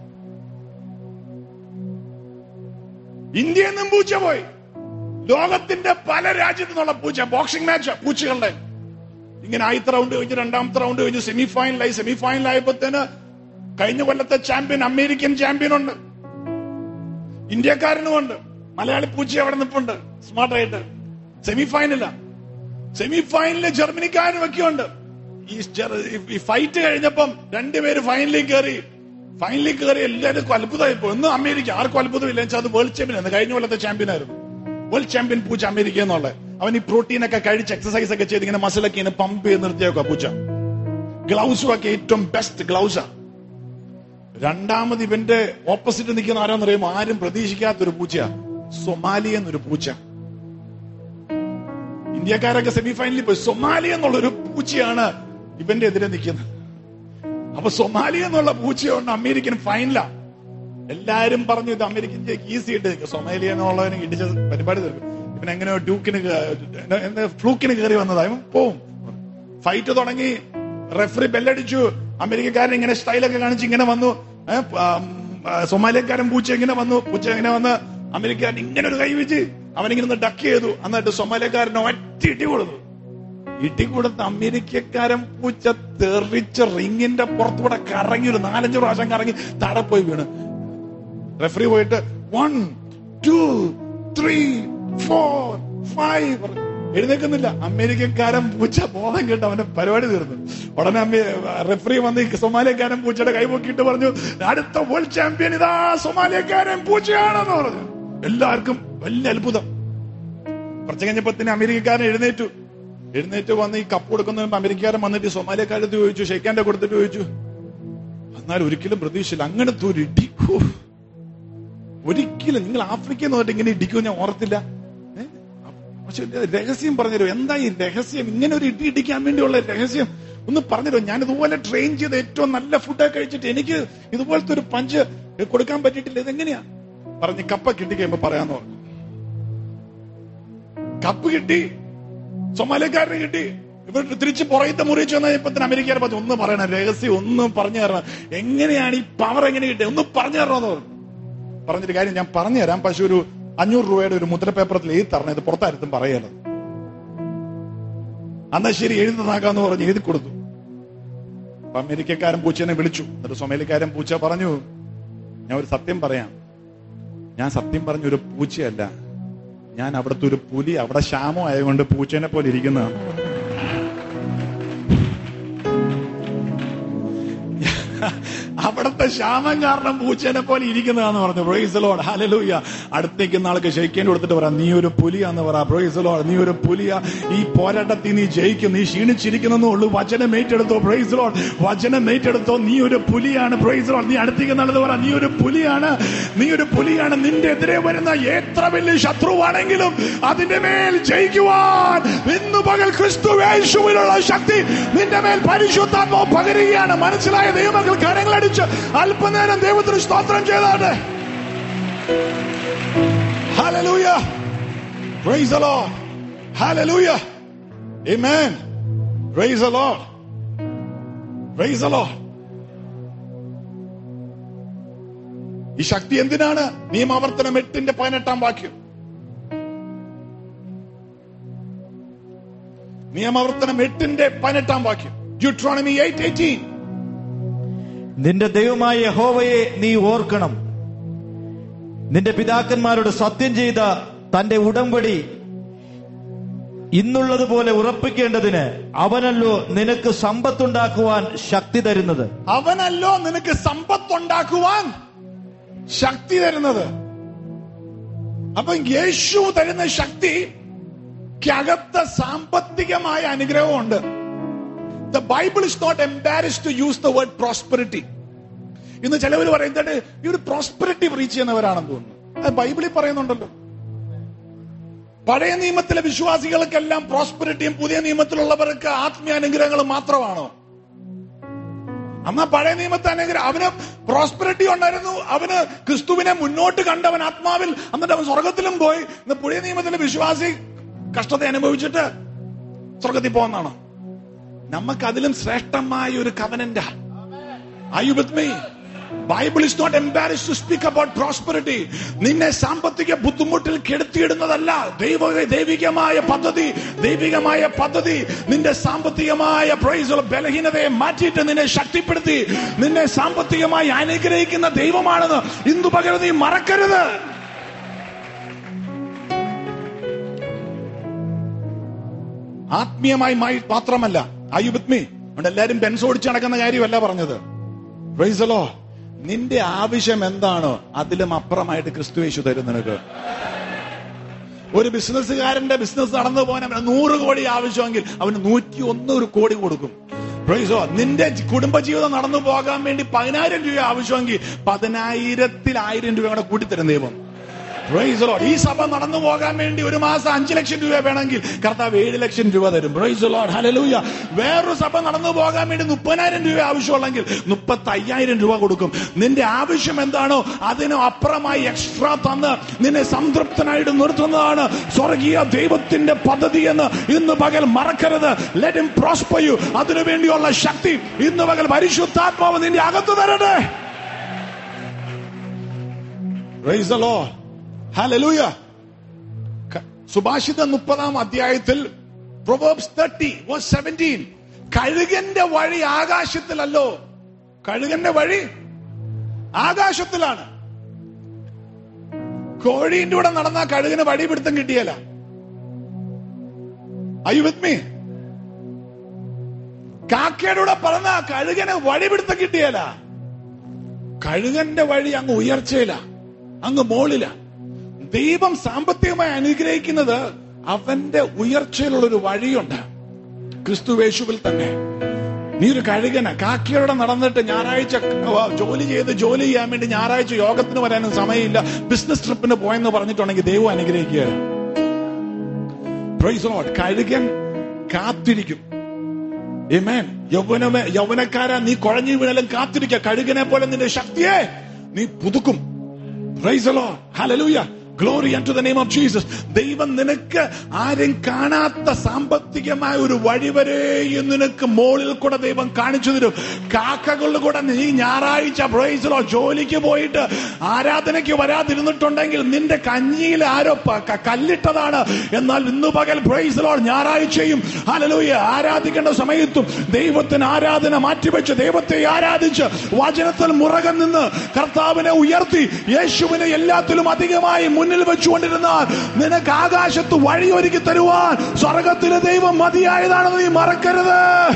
S1: ഇന്ത്യ എന്നും പൂച്ച പോയി ലോകത്തിന്റെ പല രാജ്യത്തു നിന്നുള്ള പൂച്ച ബോക്സിംഗ് മാച്ച് പൂച്ചകളുടെ ഇങ്ങനെ ആദ്യത്തെ റൗണ്ട് കഴിഞ്ഞ് രണ്ടാമത്തെ റൗണ്ട് കഴിഞ്ഞ് സെമി ഫൈനലായി സെമി ഫൈനലായപ്പോഴത്തേന് കഴിഞ്ഞ കൊല്ലത്തെ ചാമ്പ്യൻ അമേരിക്കൻ ചാമ്പ്യൻ ഉണ്ട് ഇന്ത്യക്കാരനുമുണ്ട് മലയാളി പൂച്ച അവിടെ നിൽപ്പുണ്ട് സ്മാർട്ടായിട്ട് സെമി ഫൈനലാ സെമി ഫൈനലില് ജർമ്മനിക്കാരനും ഒക്കെ ഉണ്ട് ഈ ജർ- ഈ ഫൈറ്റ് കഴിഞ്ഞപ്പം രണ്ടുപേര് ഫൈനലിൽ കയറി ഫൈനലിൽ കയറി എല്ലാവർക്കും അത്ഭുതമായി പോയി ഒന്നും അമേരിക്ക ആർക്കും അത്ഭുതമില്ല എന്ന് വെച്ചാൽ അത് വേൾഡ് ചാമ്പ്യൻ ആയിരുന്നു കഴിഞ്ഞ കൊല്ലത്തെ ചാമ്പ്യൻ ആയിരുന്നു വേൾഡ് ചാമ്പ്യൻ പൂച്ച അമേരിക്ക എന്നുള്ള അവൻ ഈ പ്രോട്ടീൻ ഒക്കെ കഴിച്ച് എക്സസൈസ് ഒക്കെ ചെയ്ത് ഇങ്ങനെ മസിലൊക്കെ ഇങ്ങനെ പമ്പ് ചെയ്ത് നിർത്തിയേക്കുക പൂച്ച ഗ്ലൗസും ഒക്കെ ഏറ്റവും ബെസ്റ്റ് ഗ്ലൗസാ രണ്ടാമത് ഇവന്റെ ഓപ്പോസിറ്റ് നിൽക്കുന്ന ആരാന്ന് പറയുമ്പോൾ ആരും പ്രതീക്ഷിക്കാത്തൊരു പൂച്ചയാ സൊമാലി എന്നൊരു പൂച്ച ഇന്ത്യക്കാരൊക്കെ സെമി ഫൈനലിൽ പോയി സൊമാലി എന്നുള്ളൊരു പൂച്ചയാണ് ഇവന്റെ എതിരെ നിൽക്കുന്നത് അപ്പൊ സൊമാലി എന്നുള്ള പൂച്ചയുണ്ട് അമേരിക്കൻ ഫൈനലാ എല്ലാരും പറഞ്ഞു ഇത് അമേരിക്കൻ ഈസി ഇട്ട് നിൽക്കും സൊമാലിയ എന്നുള്ളതിന് ഇടിച്ച പരിപാടി തീർക്കും ഇവൻ എങ്ങനെയോ ഡ്യൂക്കിന് കേ- എന്താ ഫ്ലൂക്കിന് കയറി വന്നതാ ഇവൻ പോവും ഫൈറ്റ് തുടങ്ങി റെഫറി ബെല്ലടിച്ചു അമേരിക്കക്കാരൻ ഇങ്ങനെ സ്റ്റൈലൊക്കെ കാണിച്ച് ഇങ്ങനെ വന്നു ഏ, ആം, ആ, സൊമാലിയക്കാരൻ പൂച്ച ഇങ്ങനെ വന്നു പൂച്ച ഇങ്ങനെ വന്ന് അമേരിക്കക്കാരൻ ഇങ്ങനെ ഒരു കൈ വെച്ച് അവനിങ്ങനെ ഡക്ക് ചെയ്തു എന്നിട്ട് സൊമാലിയക്കാരൻ ഒറ്റ ഇടി കൊടുത്തു ഇടി കൊടുത്ത അമേരിക്കക്കാരൻ പൂച്ച തെറിച്ച് റിങ്ങിന്റെ പുറത്തുകൂടെ കറങ്ങി ഒരു നാലഞ്ച് പ്രാവശ്യം കറങ്ങി താഴെ പോയി വീണ് റെഫറി പോയിട്ട് one two three four five എഴുന്നേക്കുന്നില്ല അമേരിക്കക്കാരൻ പൂച്ച ബോധം കേട്ട് അവന്റെ പരിപാടി തീർന്നു ഉടനെ അമ്മ റെഫറി വന്ന് ഈ സൊമാലിയക്കാരൻ പൂച്ചയുടെ കൈ പൊക്കിയിട്ട് പറഞ്ഞു അടുത്ത വേൾഡ് ചാമ്പ്യൻ ഇതാ സൊമാലിയക്കാരൻ പൂച്ചയാണെന്ന് പറഞ്ഞു എല്ലാവർക്കും വലിയ അത്ഭുതം കുറച്ച് കഴിഞ്ഞപ്പത്തിന് അമേരിക്കക്കാരൻ എഴുന്നേറ്റു എഴുന്നേറ്റ് വന്ന് ഈ കപ്പ് കൊടുക്കുന്ന അമേരിക്കക്കാരൻ വന്നിട്ട് ഈ സൊമാലിയക്കാരത്ത് ചോദിച്ചു ഷെയ്ക്കാന്റെ കൊടുത്തിട്ട് ചോദിച്ചു എന്നാൽ ഒരിക്കലും പ്രതീക്ഷയില്ല അങ്ങനത്തെ ഒരു ഇടി ഹൂ. ഒരിക്കലും നിങ്ങൾ ആഫ്രിക്കയിൽ നിന്ന് ഇങ്ങനെ ഇടിക്കും ഞാൻ ഓർത്തില്ല ഏ? പക്ഷെ ഇത് രഹസ്യം പറഞ്ഞുതരും എന്താ ഈ രഹസ്യം ഇങ്ങനെ ഒരു ഇടി ഇടിക്കാൻ വേണ്ടിയുള്ള രഹസ്യം ഒന്ന് പറഞ്ഞുതരും ഞാൻ ഇതുപോലെ ട്രെയിൻ ചെയ്ത് ഏറ്റവും നല്ല ഫുഡൊക്കെ കഴിച്ചിട്ട് എനിക്ക് ഇതുപോലത്തെ ഒരു പഞ്ച് കൊടുക്കാൻ പറ്റിയിട്ടില്ല ഇതെങ്ങനെയാ പറഞ്ഞ് കപ്പ കിട്ടി കഴിയുമ്പോ പറയാന്ന് പറഞ്ഞു കപ്പ് കിട്ടി സൊമാലിയക്കാരന് കിട്ടി ഇവർ തിരിച്ച് പുറയത്തെ മുറി ചെന്ന ഇപ്പൊ തന്നെ അമേരിക്കക്കാരെ പറഞ്ഞു ഒന്ന് പറയണം രഹസ്യം ഒന്ന് പറഞ്ഞു തരണം എങ്ങനെയാണ് ഈ പവർ എങ്ങനെ കിട്ടിയത് ഒന്ന് പറഞ്ഞു തരണമെന്ന് പറഞ്ഞു പറഞ്ഞൊരു കാര്യം ഞാൻ പറഞ്ഞു തരാം പക്ഷെ ഒരു അഞ്ഞൂറ് രൂപയുടെ ഒരു മുദ്ര പേപ്പറത്തിൽ എഴുതി തരണം ഇത് പുറത്താരത്തും പറയരുത് എന്നാ ശരി എഴുതുന്നാക്കാന്ന് പറഞ്ഞ് എഴുതി കൊടുത്തു അപ്പൊ അമേരിക്കക്കാരൻ പൂച്ചനെ വിളിച്ചു എന്നിട്ട് സൊമേലിക്കാരൻ പൂച്ച പറഞ്ഞു ഞാൻ ഒരു സത്യം പറയാം ഞാൻ സത്യം പറഞ്ഞ ഒരു പൂച്ചയല്ല ഞാൻ അവിടുത്തെ ഒരു പുലി അവിടെ ക്ഷാമം ആയതുകൊണ്ട് പൂച്ചേനെ പോലെ ഇരിക്കുന്നതാണ് അവിടുത്തെ ക്ഷാമം കാരണം പൂച്ചേനെ പോലെ ഇരിക്കുന്നതാന്ന് പറഞ്ഞു ബ്രൈസ് ലോഡ് ഹലലൂയ അടുത്തേക്ക് നാൾക്ക് ഷെയ്ക്കേണ്ടി കൊടുത്തിട്ട് പറയാം നീ ഒരു പുലിയാന്ന് പറ ബ്രൈസ് ലോഡ് നീ ഒരു പുലിയ ഈ പോരാട്ടത്തിൽ നീ ജയിക്കും നീ ക്ഷീണിച്ചിരിക്കുന്നേ ഉള്ളൂ വചനം ഏറ്റെടുത്തോ ബ്രൈസ് ലോഡ് വചനം ഏറ്റെടുത്തോ നീ ഒരു പുലിയാണ് ബ്രൈസ് ലോഡ് നീ അടുത്തേക്ക് നല്ലത് പറ നീ ഒരു പുലിയാണ് നീ ഒരു പുലിയാണ് നിന്റെ എതിരെ വരുന്ന എത്ര വലിയ ശത്രുവാണെങ്കിലും അതിന്റെ മേൽ ജയിക്കുവാൻ ഇന്ന് പകൽ ക്രിസ്തു യേശുവിലുള്ള ശക്തി നിന്റെ മേൽ പരിശുദ്ധാത്മാവ് പകരുകയാണ് മനസ്സിലായ ദൈവമക്കൾ കരങ്ങളടിച്ച് അല്പനേരം ദൈവത്തിന് സ്തോത്രം ചെയ്താട്ടെ Hallelujah. Praise the Lord. Hallelujah. Amen. Praise the Lord. Praise the Lord. ഈ ശക്തി എന്തിനാണ് നിയമാവർത്തനം എട്ടിന്റെ പതിനെട്ടാം വാക്യം നിയമാവർത്തനം എട്ടിന്റെ പതിനെട്ടാം വാക്യം ഡ്യൂട്രോണമി എയ്റ്റ് എയ്റ്റീൻ
S2: നിന്റെ ദൈവമായ യഹോവയെ നീ ഓർക്കണം നിന്റെ പിതാക്കന്മാരോട് സത്യം ചെയ്ത തന്റെ ഉടമ്പടി ഇന്നുള്ളതുപോലെ ഉറപ്പിക്കേണ്ടതിന് അവനല്ലോ നിനക്ക് സമ്പത്തുണ്ടാക്കുവാൻ ശക്തി തരുന്നത്
S1: അവനല്ലോ നിനക്ക് സമ്പത്തുണ്ടാക്കുവാൻ ശക്തി തരുന്നത് അപ്പൊ യേശു തരുന്ന ശക്തി അകത്ത് സാമ്പത്തികമായ അനുഗ്രഹമുണ്ട് the Bible is not embarrass to use the word prosperity ഇന്ന് ചിലവർ പറയുന്നത് ഈ ഒരു പ്രോസ്പെറിറ്റി റീച്ച് ചെയ്യുന്നവരാണെന്ന് തോന്നുന്നു അത് ബൈബിളിൽ പറയുന്നുണ്ടല്ലോ പഴയ നിയമത്തിലെ വിശ്വാസികൾക്കെല്ലാം പ്രോസ്പെറിറ്റിയും പുതിയ നിയമത്തിലുള്ളവർക്ക് ആത്മീയ അനുഗ്രഹങ്ങളും മാത്രമാണോ അന്നാ പഴയ നിയമത്തെ അനുഗ്രഹം അവന് പ്രോസ്പെറിറ്റി ഉണ്ടായിരുന്നു അവന് ക്രിസ്തുവിനെ മുന്നോട്ട് കണ്ടവൻ ആത്മാവിൽ എന്നിട്ട് അവൻ സ്വർഗത്തിലും പോയി ഇന്ന് പുതിയ നിയമത്തിലെ വിശ്വാസി കഷ്ടത അനുഭവിച്ചിട്ട് സ്വർഗത്തിൽ പോകുന്നതാണോ നമുക്ക് അതിലും ശ്രേഷ്ഠമായ ഒരു കവനന്റാ Are you with me? Bible is not embarrass to speak about prosperity നിന്നെ സാമ്പത്തിക ബുദ്ധിമുട്ടിൽ കെടുത്തിയിടുന്നതല്ല ദൈവ ദൈവികമായ പദ്ധതി ദൈവികമായ പദ്ധതി നിന്റെ സാമ്പത്തികമായ പ്രൈസുള്ള ബലഹീനതയെ മാറ്റിയിട്ട് നിന്നെ ശക്തിപ്പെടുത്തി നിന്നെ സാമ്പത്തികമായി അനുഗ്രഹിക്കുന്ന ദൈവമാണെന്ന് ഇന്ന് പകരം നീ മറക്കരുത് ആത്മീയമായി മായി- മാത്രമല്ല ഐ യു വിത്ത് മീ അതുകൊണ്ട് എല്ലാരും ബെൻസ് ഓടിച്ച് നടക്കുന്ന കാര്യമല്ല പറഞ്ഞത് പ്രൈസലോ നിന്റെ ആവശ്യം എന്താണോ അതിലും അപ്പുറമായിട്ട് ക്രിസ്തു യേശു തരും നിനക്ക് ഒരു ബിസിനസ്സുകാരന്റെ ബിസിനസ് നടന്നു പോകാൻ അവന് നൂറ് കോടി ആവശ്യമെങ്കിൽ അവന് നൂറ്റി ഒന്ന് ഒരു കോടി കൊടുക്കും പ്രൈസോ നിന്റെ കുടുംബജീവിതം നടന്നു പോകാൻ വേണ്ടി പതിനായിരം രൂപ ആവശ്യമെങ്കിൽ പതിനായിരത്തിൽ ആയിരം രൂപ കൂടെ കൂട്ടിത്തരും ദൈവം Praise the Lord. ഈ സഭ നടന്നു പോകാൻ വേണ്ടി ഒരു മാസം അഞ്ചു ലക്ഷം രൂപ വേണമെങ്കിൽ കർത്താവ് ഏഴ് ലക്ഷം രൂപ തരും പ്രൈസ് ലോഡ് ഹലലൂയ വേറൊരു സഭ നടന്നു പോകാൻ വേണ്ടി മുപ്പതിനായിരം രൂപ ആവശ്യമുള്ളെങ്കിൽ മുപ്പത്തി അയ്യായിരം രൂപ കൊടുക്കും നിന്റെ ആവശ്യം എന്താണോ അതിന് അപ്പുറമായി എക്സ്ട്രാ തന്ന് നിന്നെ സംതൃപ്തനായിട്ട് നിർത്തുന്നതാണ് സ്വർഗീയ ദൈവത്തിന്റെ പദ്ധതി എന്ന് ഇന്ന് പകൽ മറക്കരുത് ലെറ്റ് him prosper you അതിനു വേണ്ടിയുള്ള ശക്തി ഇന്ന് പകൽ പരിശുദ്ധാത്മാവ് നിന്റെ അകത്ത് തരട്ടെ Praise the Lord. Hallelujah. ക- സുഭാഷിത മുപ്പതാം അധ്യായത്തിൽ പ്രൊവേബ്സ് തേർട്ടി സെവൻറ്റീൻ കഴുകന്റെ വഴി ആകാശത്തിലല്ലോ കഴുകന്റെ വഴി ആകാശത്തിലാണ് കോഴീന്റെ കൂടെ നടന്ന കഴുകിന് വഴി പിടുത്തം കിട്ടിയല്ല ഐ വിത്ത് മീ കാക്കയുടെ കൂടെ പറഞ്ഞ കഴുകന് വഴി പിടുത്തം കിട്ടിയല്ല കഴുകന്റെ വഴി അങ്ങ് ഉയർച്ചയില അങ്ങ് മോളില ദൈവം സാമ്പത്തികമായി അനുഗ്രഹിക്കുന്നത് അവന്റെ ഉയർച്ചയിലുള്ള ഒരു വഴിയുണ്ട് ക്രിസ്തുവേശുവിൽ തന്നെ നീ ഒരു കഴുകന കാക്കിയോടെ നടന്നിട്ട് ഞായറാഴ്ച ജോലി ചെയ്ത് ജോലി ചെയ്യാൻ വേണ്ടി ഞായറാഴ്ച യോഗത്തിന് വരാനും സമയമില്ല ബിസിനസ് ട്രിപ്പിന് പോയെന്ന് പറഞ്ഞിട്ടുണ്ടെങ്കിൽ ദൈവം അനുഗ്രഹിക്കുക Praise the Lord. കഴുകൻ കാത്തിരിക്കും Amen. യൗവനമേ യൗവനക്കാരാ നീ കുഴഞ്ഞു വീണാലും കാത്തിരിക്കുക കഴുകനെ പോലെ നിന്റെ ശക്തിയെ നീ പുതുക്കും Praise the Lord. Hallelujah. Glory to the name of Jesus ദൈവം നിനക്ക് ആരും കാണാത്ത സാമ്പത്തികമായ ഒരു വഴി വരെയും നിനക്ക് മോളിൽ കൂടെ ദൈവം കാണിച്ചു തരും കാക്കകളുടെ കൂടെ നീ ഞായറാഴ്ച പ്രൈസിലോ ജോലിക്ക് പോയിട്ട് ആരാധനയ്ക്ക് വരാതിരുന്നിട്ടുണ്ടെങ്കിൽ നിന്റെ കഞ്ഞിയിൽ ആരോ പ- ക- കല്ലിട്ടതാണ് എന്നാൽ ഇന്ന് പകൽ പ്രൈസിലോ ഞായറാഴ്ചയും ഹലലൂയ ആരാധിക്കേണ്ട സമയത്തും ദൈവത്തിന് ആരാധന മാറ്റിവെച്ച് ദൈവത്തെ ആരാധിച്ച് വചനത്തിൽ മുറകം നിന്ന് കർത്താവിനെ ഉയർത്തി യേശുവിനെ എല്ലാത്തിലും അധികമായി മുന്നിൽ വെച്ചുകൊണ്ടിരുന്നാൽ നിനക്ക് ആകാശത്ത് വഴിയൊരുക്കി തരുവാൻ സ്വർഗത്തിലെ ദൈവം മതിയായതാണെന്ന് നീ മറക്കരുത്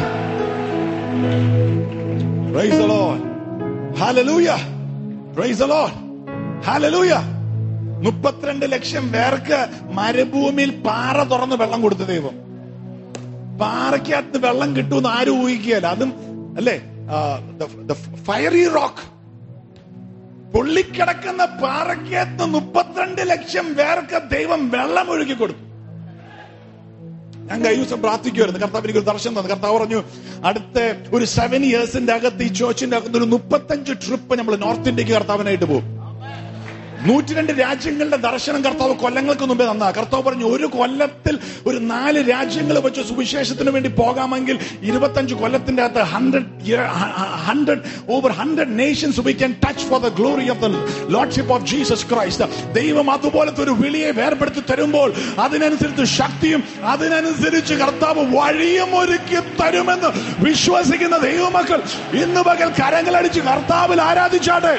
S1: Praise the Lord. Hallelujah. Praise the Lord. Hallelujah. മുപ്പത്തിരണ്ട് ലക്ഷം പേർക്ക് മരുഭൂമിയിൽ പാറ തുറന്ന് വെള്ളം കൊടുത്ത ദൈവം പാറയ്ക്കകത്ത് വെള്ളം കിട്ടുമെന്ന് ആരും ഊഹിക്കുകയല്ല അതും അല്ലേ ഫയറി റോക്ക് പൊള്ളിക്കിടക്കുന്ന പാറയ്ക്കകത്ത് മുപ്പത്തിരണ്ട് ലക്ഷം പേർക്ക് ദൈവം വെള്ളം ഒഴുകി കൊടുത്തു ഞാൻ കഴിഞ്ഞ ദിവസം പ്രാർത്ഥിക്കുമായിരുന്നു കർത്താവ് എനിക്ക് ഒരു ദർശനം തന്നു കർത്താവ് പറഞ്ഞു അടുത്ത ഒരു സെവൻ ഇയേഴ്സിന്റെ അകത്ത് ഈ ചോച്ചിന്റെ അകത്ത് ഒരു മുപ്പത്തഞ്ച് ട്രിപ്പ് നമ്മൾ നോർത്ത് ഇന്ത്യക്ക് കർത്താവിനായിട്ട് പോകും നൂറ്റിരണ്ട് രാജ്യങ്ങളുടെ ദർശനം കർത്താവ് കൊല്ലങ്ങൾക്ക് മുമ്പേ തന്നാ കർത്താവ് പറഞ്ഞു ഒരു കൊല്ലത്തിൽ ഒരു നാല് രാജ്യങ്ങൾ വെച്ച് സുവിശേഷത്തിന് വേണ്ടി പോകാമെങ്കിൽ ഇരുപത്തഞ്ച് കൊല്ലത്തിന്റെ അകത്ത് hundred hundred over hundred nations we can touch for the glory of the lordship of Jesus Christ ദൈവം അതുപോലത്തെ ഒരു വിളിയെ വേർപെടുത്തി തരുമ്പോൾ അതിനനുസരിച്ച് ശക്തിയും അതിനനുസരിച്ച് കർത്താവ് വഴിയും ഒരുക്കി തരുമെന്ന് വിശ്വസിക്കുന്ന ദൈവമക്കൾ ഇന്ന് പകൽ കരങ്ങളടിച്ച് കർത്താവിൽ ആരാധിച്ചാട്ടെ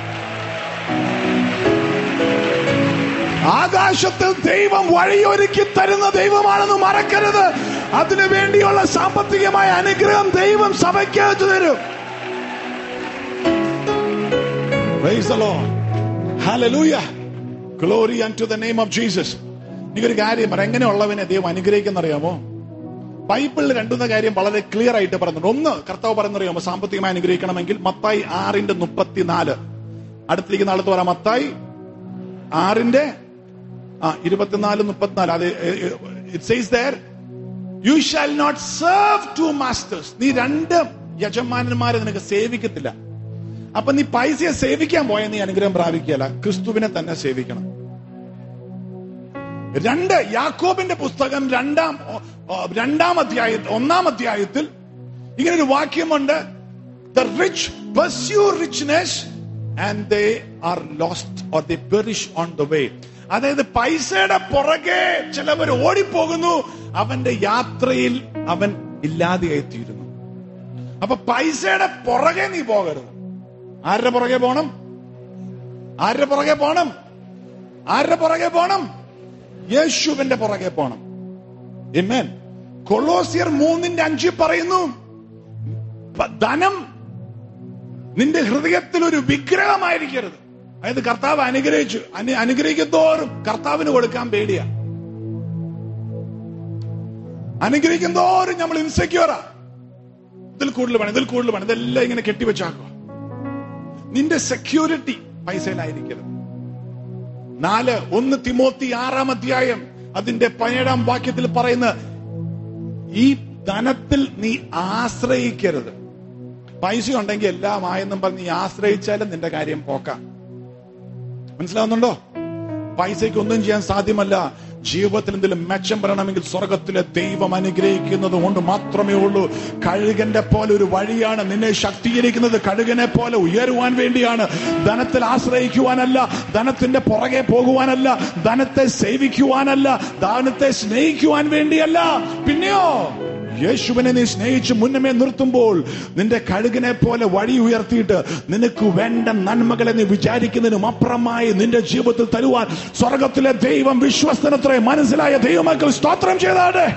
S1: ആകാശത്തിൽ ദൈവം വഴിയൊരുക്കി തരുന്ന ദൈവമാണെന്ന് മറക്കരുത് അതിനു വേണ്ടിയുള്ള സാമ്പത്തികമായ അനുഗ്രഹം ദൈവം സഭയ്ക്കകത്ത് തരും Praise the Lord. Hallelujah. Glory unto the name of Jesus. എനിക്കൊരു കാര്യം പറ എങ്ങനെയുള്ളവനെ ദൈവം അനുഗ്രഹിക്കുന്നറിയാമോ ബൈബിളിൽ രണ്ടുന്ന കാര്യം വളരെ ക്ലിയർ ആയിട്ട് പറയുന്നുണ്ട് ഒന്ന് കർത്താവ് പറയുന്നറിയാമോ സാമ്പത്തികമായി അനുഗ്രഹിക്കണമെങ്കിൽ മത്തായി ആറിന്റെ മുപ്പത്തിനാല് അടുത്തിരിക്കുന്ന ആളത്ത് പറയാം മത്തായി ആറിന്റെ ആ ഇരുപത്തിനാല് മുപ്പത്തിനാല് അത് it says there you shall not serve two masters നീ രണ്ട് യജമാനന്മാരെ നിനക്ക് സേവിക്കത്തില്ല അപ്പൊ നീ പൈസയെ സേവിക്കാൻ പോയ നീ അനുഗ്രഹം പ്രാപിക്കുകയല്ല ക്രിസ്തുവിനെ തന്നെ സേവിക്കണം രണ്ട് യാക്കോബിന്റെ പുസ്തകം രണ്ടാം ഓ, ഓ, രണ്ടാം അധ്യായത്തിൽ ഒന്നാം അധ്യായത്തിൽ ഇങ്ങനെ ഒരു വാക്യമുണ്ട് the rich pursue richness and they are lost or they perish on the way അതായത് പൈസയുടെ പുറകെ ചിലവർ ഓടിപ്പോകുന്നു അവന്റെ യാത്രയിൽ അവൻ ഇല്ലാതെയായി തീരുന്നു അപ്പൊ പൈസയുടെ പുറകെ നീ പോകരുത് ആരുടെ പുറകെ പോണം ആരുടെ പുറകെ പോണം ആരുടെ പുറകെ പോണം യേശുവിന്റെ പുറകെ പോണം Amen. കൊളോസിയർ മൂന്നിന്റെ അഞ്ചിൽ പറയുന്നു പ- ധനം നിന്റെ ഹൃദയത്തിൽ ഒരു വിഗ്രഹമായിരിക്കരുത് അതായത് കർത്താവ് അനുഗ്രഹിച്ചു അനു- അനുഗ്രഹിക്കുന്തോറും കർത്താവിന് കൊടുക്കാൻ പേടിയാ അനുഗ്രഹിക്കുന്തോറും നമ്മൾ ഇൻസെക്യൂറാ ഇതിൽ കൂടുതൽ വേണം ഇതിൽ കൂടുതൽ വേണം ഇതെല്ലാം ഇങ്ങനെ കെട്ടിവെച്ചാക്കുക നിന്റെ സെക്യൂരിറ്റി പൈസയിലായിരിക്കരുത് നാല് ഒന്ന് തിമോത്തി ആറാം അധ്യായം അതിന്റെ പതിനേഴാം വാക്യത്തിൽ പറയുന്ന ഈ ധനത്തിൽ നീ ആശ്രയിക്കരുത് പൈസ ഉണ്ടെങ്കിൽ എല്ലാം ആയെന്നും പറഞ്ഞ് നീ ആശ്രയിച്ചാലും നിന്റെ കാര്യം പോക്കാം മനസ്സിലാവുന്നുണ്ടോ പൈസയ്ക്ക് ഒന്നും ചെയ്യാൻ സാധ്യമല്ല ജീവിതത്തിൽ എന്തെങ്കിലും മെച്ചം വരണമെങ്കിൽ സ്വർഗത്തിലെ ദൈവം അനുഗ്രഹിക്കുന്നത് കൊണ്ട് മാത്രമേ ഉള്ളൂ കഴുകന്റെ പോലെ ഒരു വഴിയാണ് നിന്നെ ശക്തീകരിക്കുന്നത് കഴുകനെ പോലെ ഉയരുവാൻ വേണ്ടിയാണ് ധനത്തിൽ ആശ്രയിക്കുവാനല്ല ധനത്തിന്റെ പുറകെ പോകുവാനല്ല ധനത്തെ സേവിക്കുവാനല്ല ധനത്തെ സ്നേഹിക്കുവാൻ വേണ്ടിയല്ല പിന്നെയോ യേശുവിനെ നീ സ്നേഹിച്ച് മുന്നമേ നിർത്തുമ്പോൾ നിന്റെ കഴുകിനെ പോലെ വഴി ഉയർത്തിയിട്ട് നിനക്ക് വേണ്ട നന്മകളെ നീ വിചാരിക്കുന്നതിനും അപ്പുറമായി നിന്റെ ജീവിതത്തിൽ തരുവാൻ സ്വർഗത്തിലെ ദൈവം വിശ്വസ്തനത്രേ മനസ്സിലായ ദൈവമക്കൾ സ്തോത്രം ചെയ്താടെ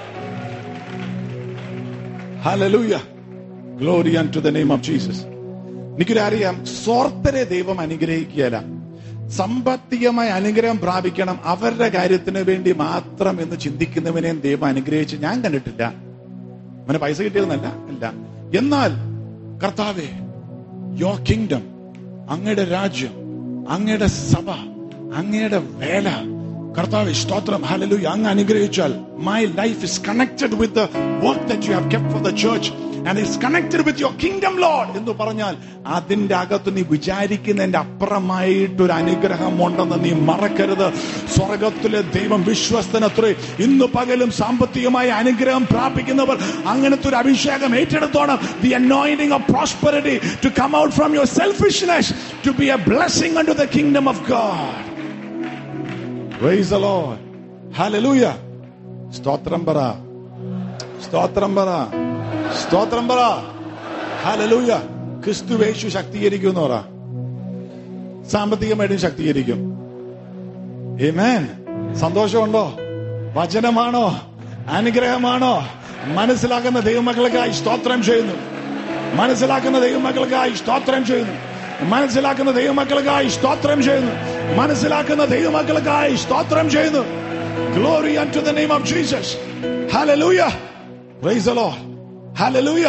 S1: hallelujah glory to the name of Jesus എനിക്കൊരറിയാം സ്വാർത്ഥരെ ദൈവം അനുഗ്രഹിക്കുകയല്ല സമ്പത്തികമായ അനുഗ്രഹം പ്രാപിക്കണം അവരുടെ കാര്യത്തിന് വേണ്ടി മാത്രം എന്ന് ചിന്തിക്കുന്നവനെയും ദൈവം അനുഗ്രഹിച്ച് ഞാൻ കണ്ടിട്ടില്ല അവന് പൈസ കിട്ടിയതെന്നല്ല അല്ല എന്നാൽ കർത്താവേ യോ കിങ്ഡം അങ്ങയുടെ രാജ്യം അങ്ങയുടെ സഭ അങ്ങയുടെ വേല കർത്താവ് സ്തോത്രം ഹല്ലേലൂയ അങ്ങ് അനുഗ്രഹിച്ചാൽ my life is connected with the work that you have kept for the church and is connected with your kingdom Lord എന്ന് പറഞ്ഞാൽ അതിന്റെ അകത്ത് നീ വിചാരിക്കുന്നതിന്റെ അപ്പുറമായിട്ട് ഒരു അനുഗ്രഹം ഉണ്ടെന്ന് നീ മറക്കരുത് സ്വർഗത്തിലെ ദൈവം വിശ്വസ്തനത്രേ ഇന്ന് പകലും സാമ്പത്തികമായ അനുഗ്രഹം പ്രാപിക്കുന്നവർ അങ്ങനത്തെ ഒരു അഭിഷേകം ഏറ്റെടുത്തോണം the anointing of prosperity to come out from your selfishness to be a blessing unto the kingdom of God Praise the Lord. Hallelujah. സ്തോത്രം പറ സ്തോത്രം പറ സ്തോത്രം പറ ഹലലൂയ ക്രിസ്തുവേശു ശക്തീകരിക്കും എന്ന് പറ സാമ്പത്തികമായിട്ടും ശക്തീകരിക്കും Amen. സന്തോഷമുണ്ടോ വചനമാണോ അനുഗ്രഹമാണോ മനസ്സിലാക്കുന്ന ദൈവമക്കൾക്കായി സ്തോത്രം ചെയ്യുന്നു മനസ്സിലാക്കുന്ന ദൈവമക്കൾക്കായി സ്തോത്രം ചെയ്യുന്നു മനസ്സിലാക്കുന്ന ദൈവമക്കൾക്കായി സ്തോത്രം ചെയ്യുന്നു മനസ്സിലാക്കുന്ന ദൈവമക്കൾക്കായി സ്തോത്രം ചെയ്യുന്നു glory to the name of Jesus hallelujah praise the Lord hallelujah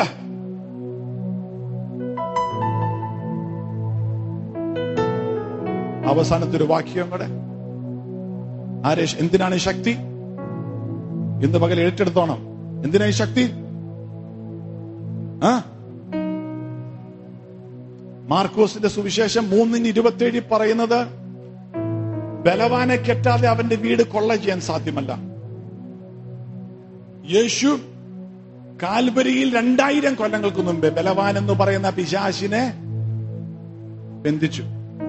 S1: അവസാനത്തെ ഒരു വാക്യം കൂടെ ആരെ എന്തിനാണ് ഈ ശക്തി ഇന്ന് പകൽ ഏറ്റെടുത്തോണം എന്തിനാ ഈ ശക്തി ആ മാർക്കോസിന്റെ സുവിശേഷം മൂന്നിന് ഇരുപത്തിയേഴ് പറയുന്നത് ബലവാനെ കെട്ടാതെ അവന്റെ വീട് കൊള്ള ചെയ്യാൻ സാധ്യമല്ല യേശു കാൽവരിയിൽ രണ്ടായിരം കൊല്ലങ്ങൾക്ക് മുമ്പേ ബലവാൻ എന്ന് പറയുന്ന പിശാശിനെ ബന്ധിച്ചു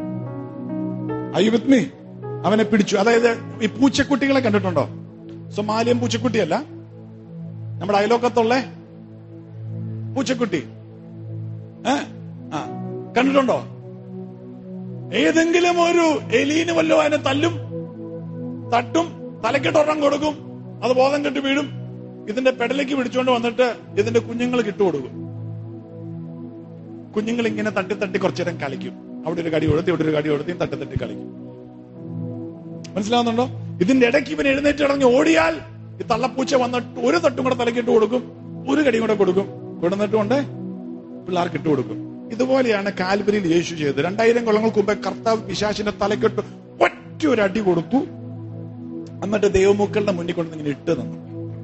S1: ഐ വിത്ത് മീ അവനെ പിടിച്ചു അതായത് ഈ പൂച്ചക്കുട്ടികളെ കണ്ടിട്ടുണ്ടോ സൊമാലിയൻ പൂച്ചക്കുട്ടിയല്ല നമ്മുടെ അയലോക്കത്തുള്ള പൂച്ചക്കുട്ടി ഏ ആ കണ്ടിട്ടുണ്ടോ ഏതെങ്കിലും ഒരു എലീന് വല്ലോ അതിനെ തല്ലും തട്ടും തലക്കെട്ടൊരെണ്ണം കൊടുക്കും അത് ബോധം കെട്ട് വീഴും ഇതിന്റെ പെടലേക്ക് പിടിച്ചുകൊണ്ട് വന്നിട്ട് ഇതിന്റെ കുഞ്ഞുങ്ങൾ കിട്ടുകൊടുക്കും കുഞ്ഞുങ്ങൾ ഇങ്ങനെ തട്ടി തട്ടി കുറച്ചു നേരം കളിക്കും അവിടെ ഒരു കടി കൊടുത്ത് ഇവിടെ ഒരു കടി കൊടുത്ത് തട്ടി തട്ടി കളിക്കും മനസ്സിലാവുന്നുണ്ടോ ഇതിന്റെ ഇടയ്ക്ക് ഇവൻ എഴുന്നേറ്റ് ഇറങ്ങി ഓടിയാൽ ഈ തള്ളപ്പൂച്ച വന്നിട്ട് ഒരു തട്ടും കൂടെ തലക്കിട്ട് കൊടുക്കും ഒരു കടിയും കൂടെ കൊടുക്കും കൊടുന്നിട്ട് കൊണ്ട് പിള്ളേർക്ക് ഇട്ട് കൊടുക്കും ഇതുപോലെയാണ് കാൽവരിയിൽ യേശു ചെയ്തത് രണ്ടായിരം കൊല്ലങ്ങൾക്ക് മുമ്പേ കർത്താവ് പിശാചിന്റെ തലക്കിട്ട് ഒറ്റ ഒരു അടി കൊടുത്തു എന്നിട്ട് ദൈവമക്കളുടെ മുന്നിൽ കൊണ്ട് ഇങ്ങനെ ഇട്ട് തന്നു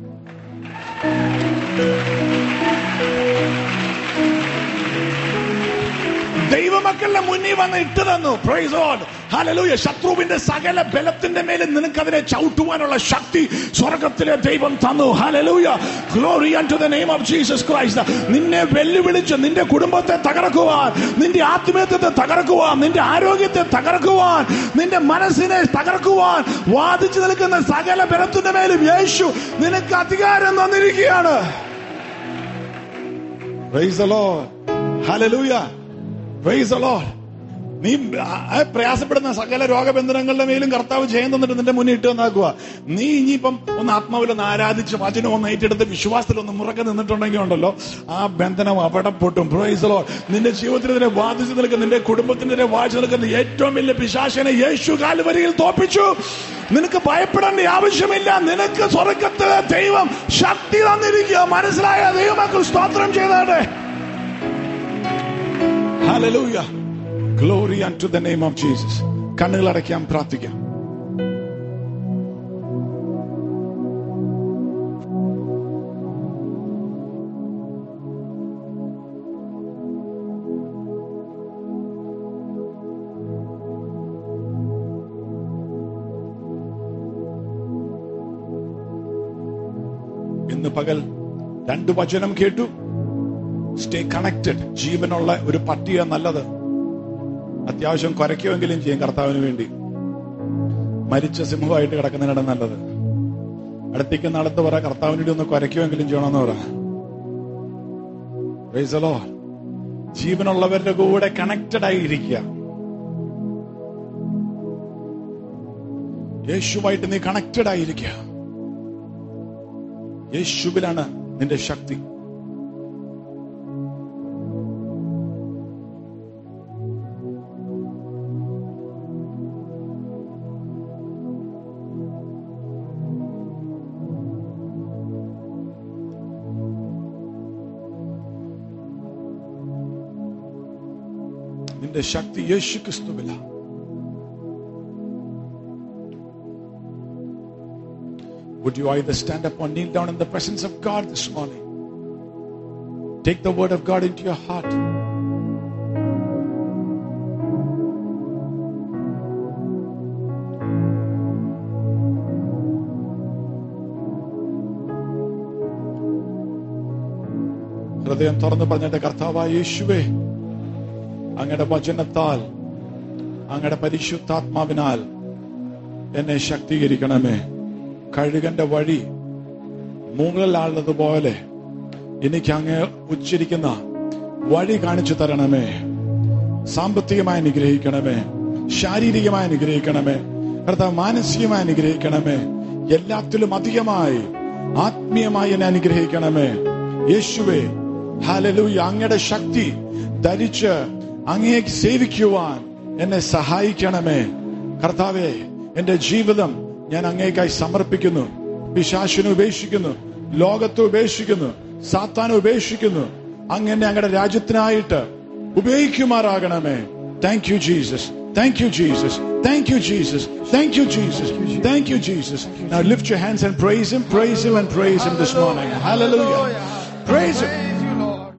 S1: ദൈവമക്കളുടെ മുന്നിൽ വന്ന് ഇട്ട് തന്നു പ്രൈസ് ഗോഡ് ഹല്ലേലൂയ ശത്രുവിന്റെ സകല ബലത്തിന്റെ മേലെ നിനക്ക് അതിനെ ചവിട്ടുവാനുള്ള ശക്തി സ്വർഗത്തിലെ ദൈവം തന്നു hallelujah glory to the name of Jesus Christ നിന്നെ വെല്ലുവിളിച്ച് നിന്റെ കുടുംബത്തെ തകർക്കുവാൻ നിന്റെ ആത്മീയത്തെ തകർക്കുവാൻ നിന്റെ ആരോഗ്യത്തെ തകർക്കുവാൻ നിന്റെ മനസ്സിനെ തകർക്കുവാൻ വാദിച്ചു നിൽക്കുന്ന സകല ബലത്തിന്റെ മേലും യേശു നിനക്ക് അധികാരം തന്നിരിക്കുകയാണ് Praise the Lord. Hallelujah. Praise the Lord. നീ ആ പ്രയാസപ്പെടുന്ന സകല രോഗബന്ധനങ്ങളുടെ മേലും കർത്താവ് ജയം തന്നിട്ട് നിന്റെ മുന്നിൽ ഇട്ട് തന്നാക്കുക നീ ഇനിയിപ്പം ഒന്ന് ആത്മാവിൽ ഒന്ന് ആരാധിച്ച് വചനം ഒന്ന് ഏറ്റെടുത്ത് വിശ്വാസത്തിൽ ഒന്ന് മുറക്കെ നിന്നിട്ടുണ്ടെങ്കിൽ ഉണ്ടല്ലോ ആ ബന്ധനം അവിടെ പൊട്ടും പ്രൈസലോ നിന്റെ ജീവിതത്തിൽ ഇതിനെ ബാധിച്ചു നിൽക്കുന്ന നിന്റെ കുടുംബത്തിന്റെ വായിച്ചു നിൽക്കുന്ന ഏറ്റവും വലിയ പിശാശനെ യേശു കാൽവരിയിൽ തോപ്പിച്ചു നിനക്ക് ഭയപ്പെടേണ്ട ആവശ്യമില്ല നിനക്ക് സ്വർഗത്തിലെ ദൈവം ശക്തി തന്നിരിക്കുക മനസ്സിലായ ദൈവമക്കൾ സ്തോത്രം ചെയ്താട്ടെ Hallelujah. Glory unto the name of Jesus. കണ്ണുകൾ അടയ്ക്കാം പ്രാർത്ഥിക്കാം ഇന്ന് പകൽ രണ്ട് വചനം കേട്ടു സ്റ്റേ കണക്റ്റഡ് ജീവനുള്ള ഒരു പട്ടിയ നല്ലത് അത്യാവശ്യം കുരയ്ക്കുമെങ്കിലും ചെയ്യും കർത്താവിന് വേണ്ടി മരിച്ച സിംഹമായിട്ട് കിടക്കുന്നതിനാണ് നല്ലത് അടുത്തേക്ക് നടത്ത് പറ കർത്താവിന് വേണ്ടി ഒന്ന് കുരയ്ക്കുമെങ്കിലും ചെയ്യണമെന്ന് പറ Praise the Lord. ജീവനുള്ളവരുടെ കൂടെ കണക്റ്റഡ് ആയിരിക്കുക യേശുവായിട്ട് നീ കണക്റ്റഡ് ആയിരിക്കുക യേശുവിലാണ് നിന്റെ ശക്തി നിന്റെ ശക്തി യേശു ക്രിസ്തുവില Would you either stand up or kneel down in the presence of God this morning? Take the word of God into your heart. ഹൃദയം തുറന്ന് പറഞ്ഞിട്ട് കർത്താവായ യേശുവേ അങ്ങയുടെ വചനത്താൽ അങ്ങയുടെ പരിശുദ്ധാത്മാവിനാൽ എന്നെ ശക്തീകരിക്കണമേ കഴുകന്റെ വഴി മൂങ്ങളിലാളുന്നതുപോലെ എനിക്ക് അങ്ങ് ഉച്ചരിക്കുന്ന വഴി കാണിച്ചു തരണമേ സാമ്പത്തികമായി അനുഗ്രഹിക്കണമേ ശാരീരികമായി അനുഗ്രഹിക്കണമേ കർത്താവ് മാനസികമായി അനുഗ്രഹിക്കണമേ എല്ലാത്തിലും അധികമായി ആത്മീയമായി എന്നെ അനുഗ്രഹിക്കണമേ യേശുവേ ഹാലലൂയ അങ്ങയുടെ ശക്തി ധരിച്ച് അങ്ങയെ സേവിക്കുവാൻ എന്നെ സഹായിക്കണമേ കർത്താവേ എന്റെ ജീവിതം ഞാൻ അങ്ങേക്കായി സമർപ്പിക്കുന്നു പിശാശിനെ ഉപേക്ഷിക്കുന്നു ലോകത്തെ ഉപേക്ഷിക്കുന്നു സാത്താനെ ഉപേക്ഷിക്കുന്നു അങ്ങനെ അങ്ങയുടെ രാജ്യത്തിനായിട്ട് ഉപയോഗിക്കുമാറാകണമേ thank you Jesus thank you Jesus thank you Jesus thank you Jesus thank you Jesus Now lift your hands and praise him, praise him and praise him this morning. Hallelujah. Praise him.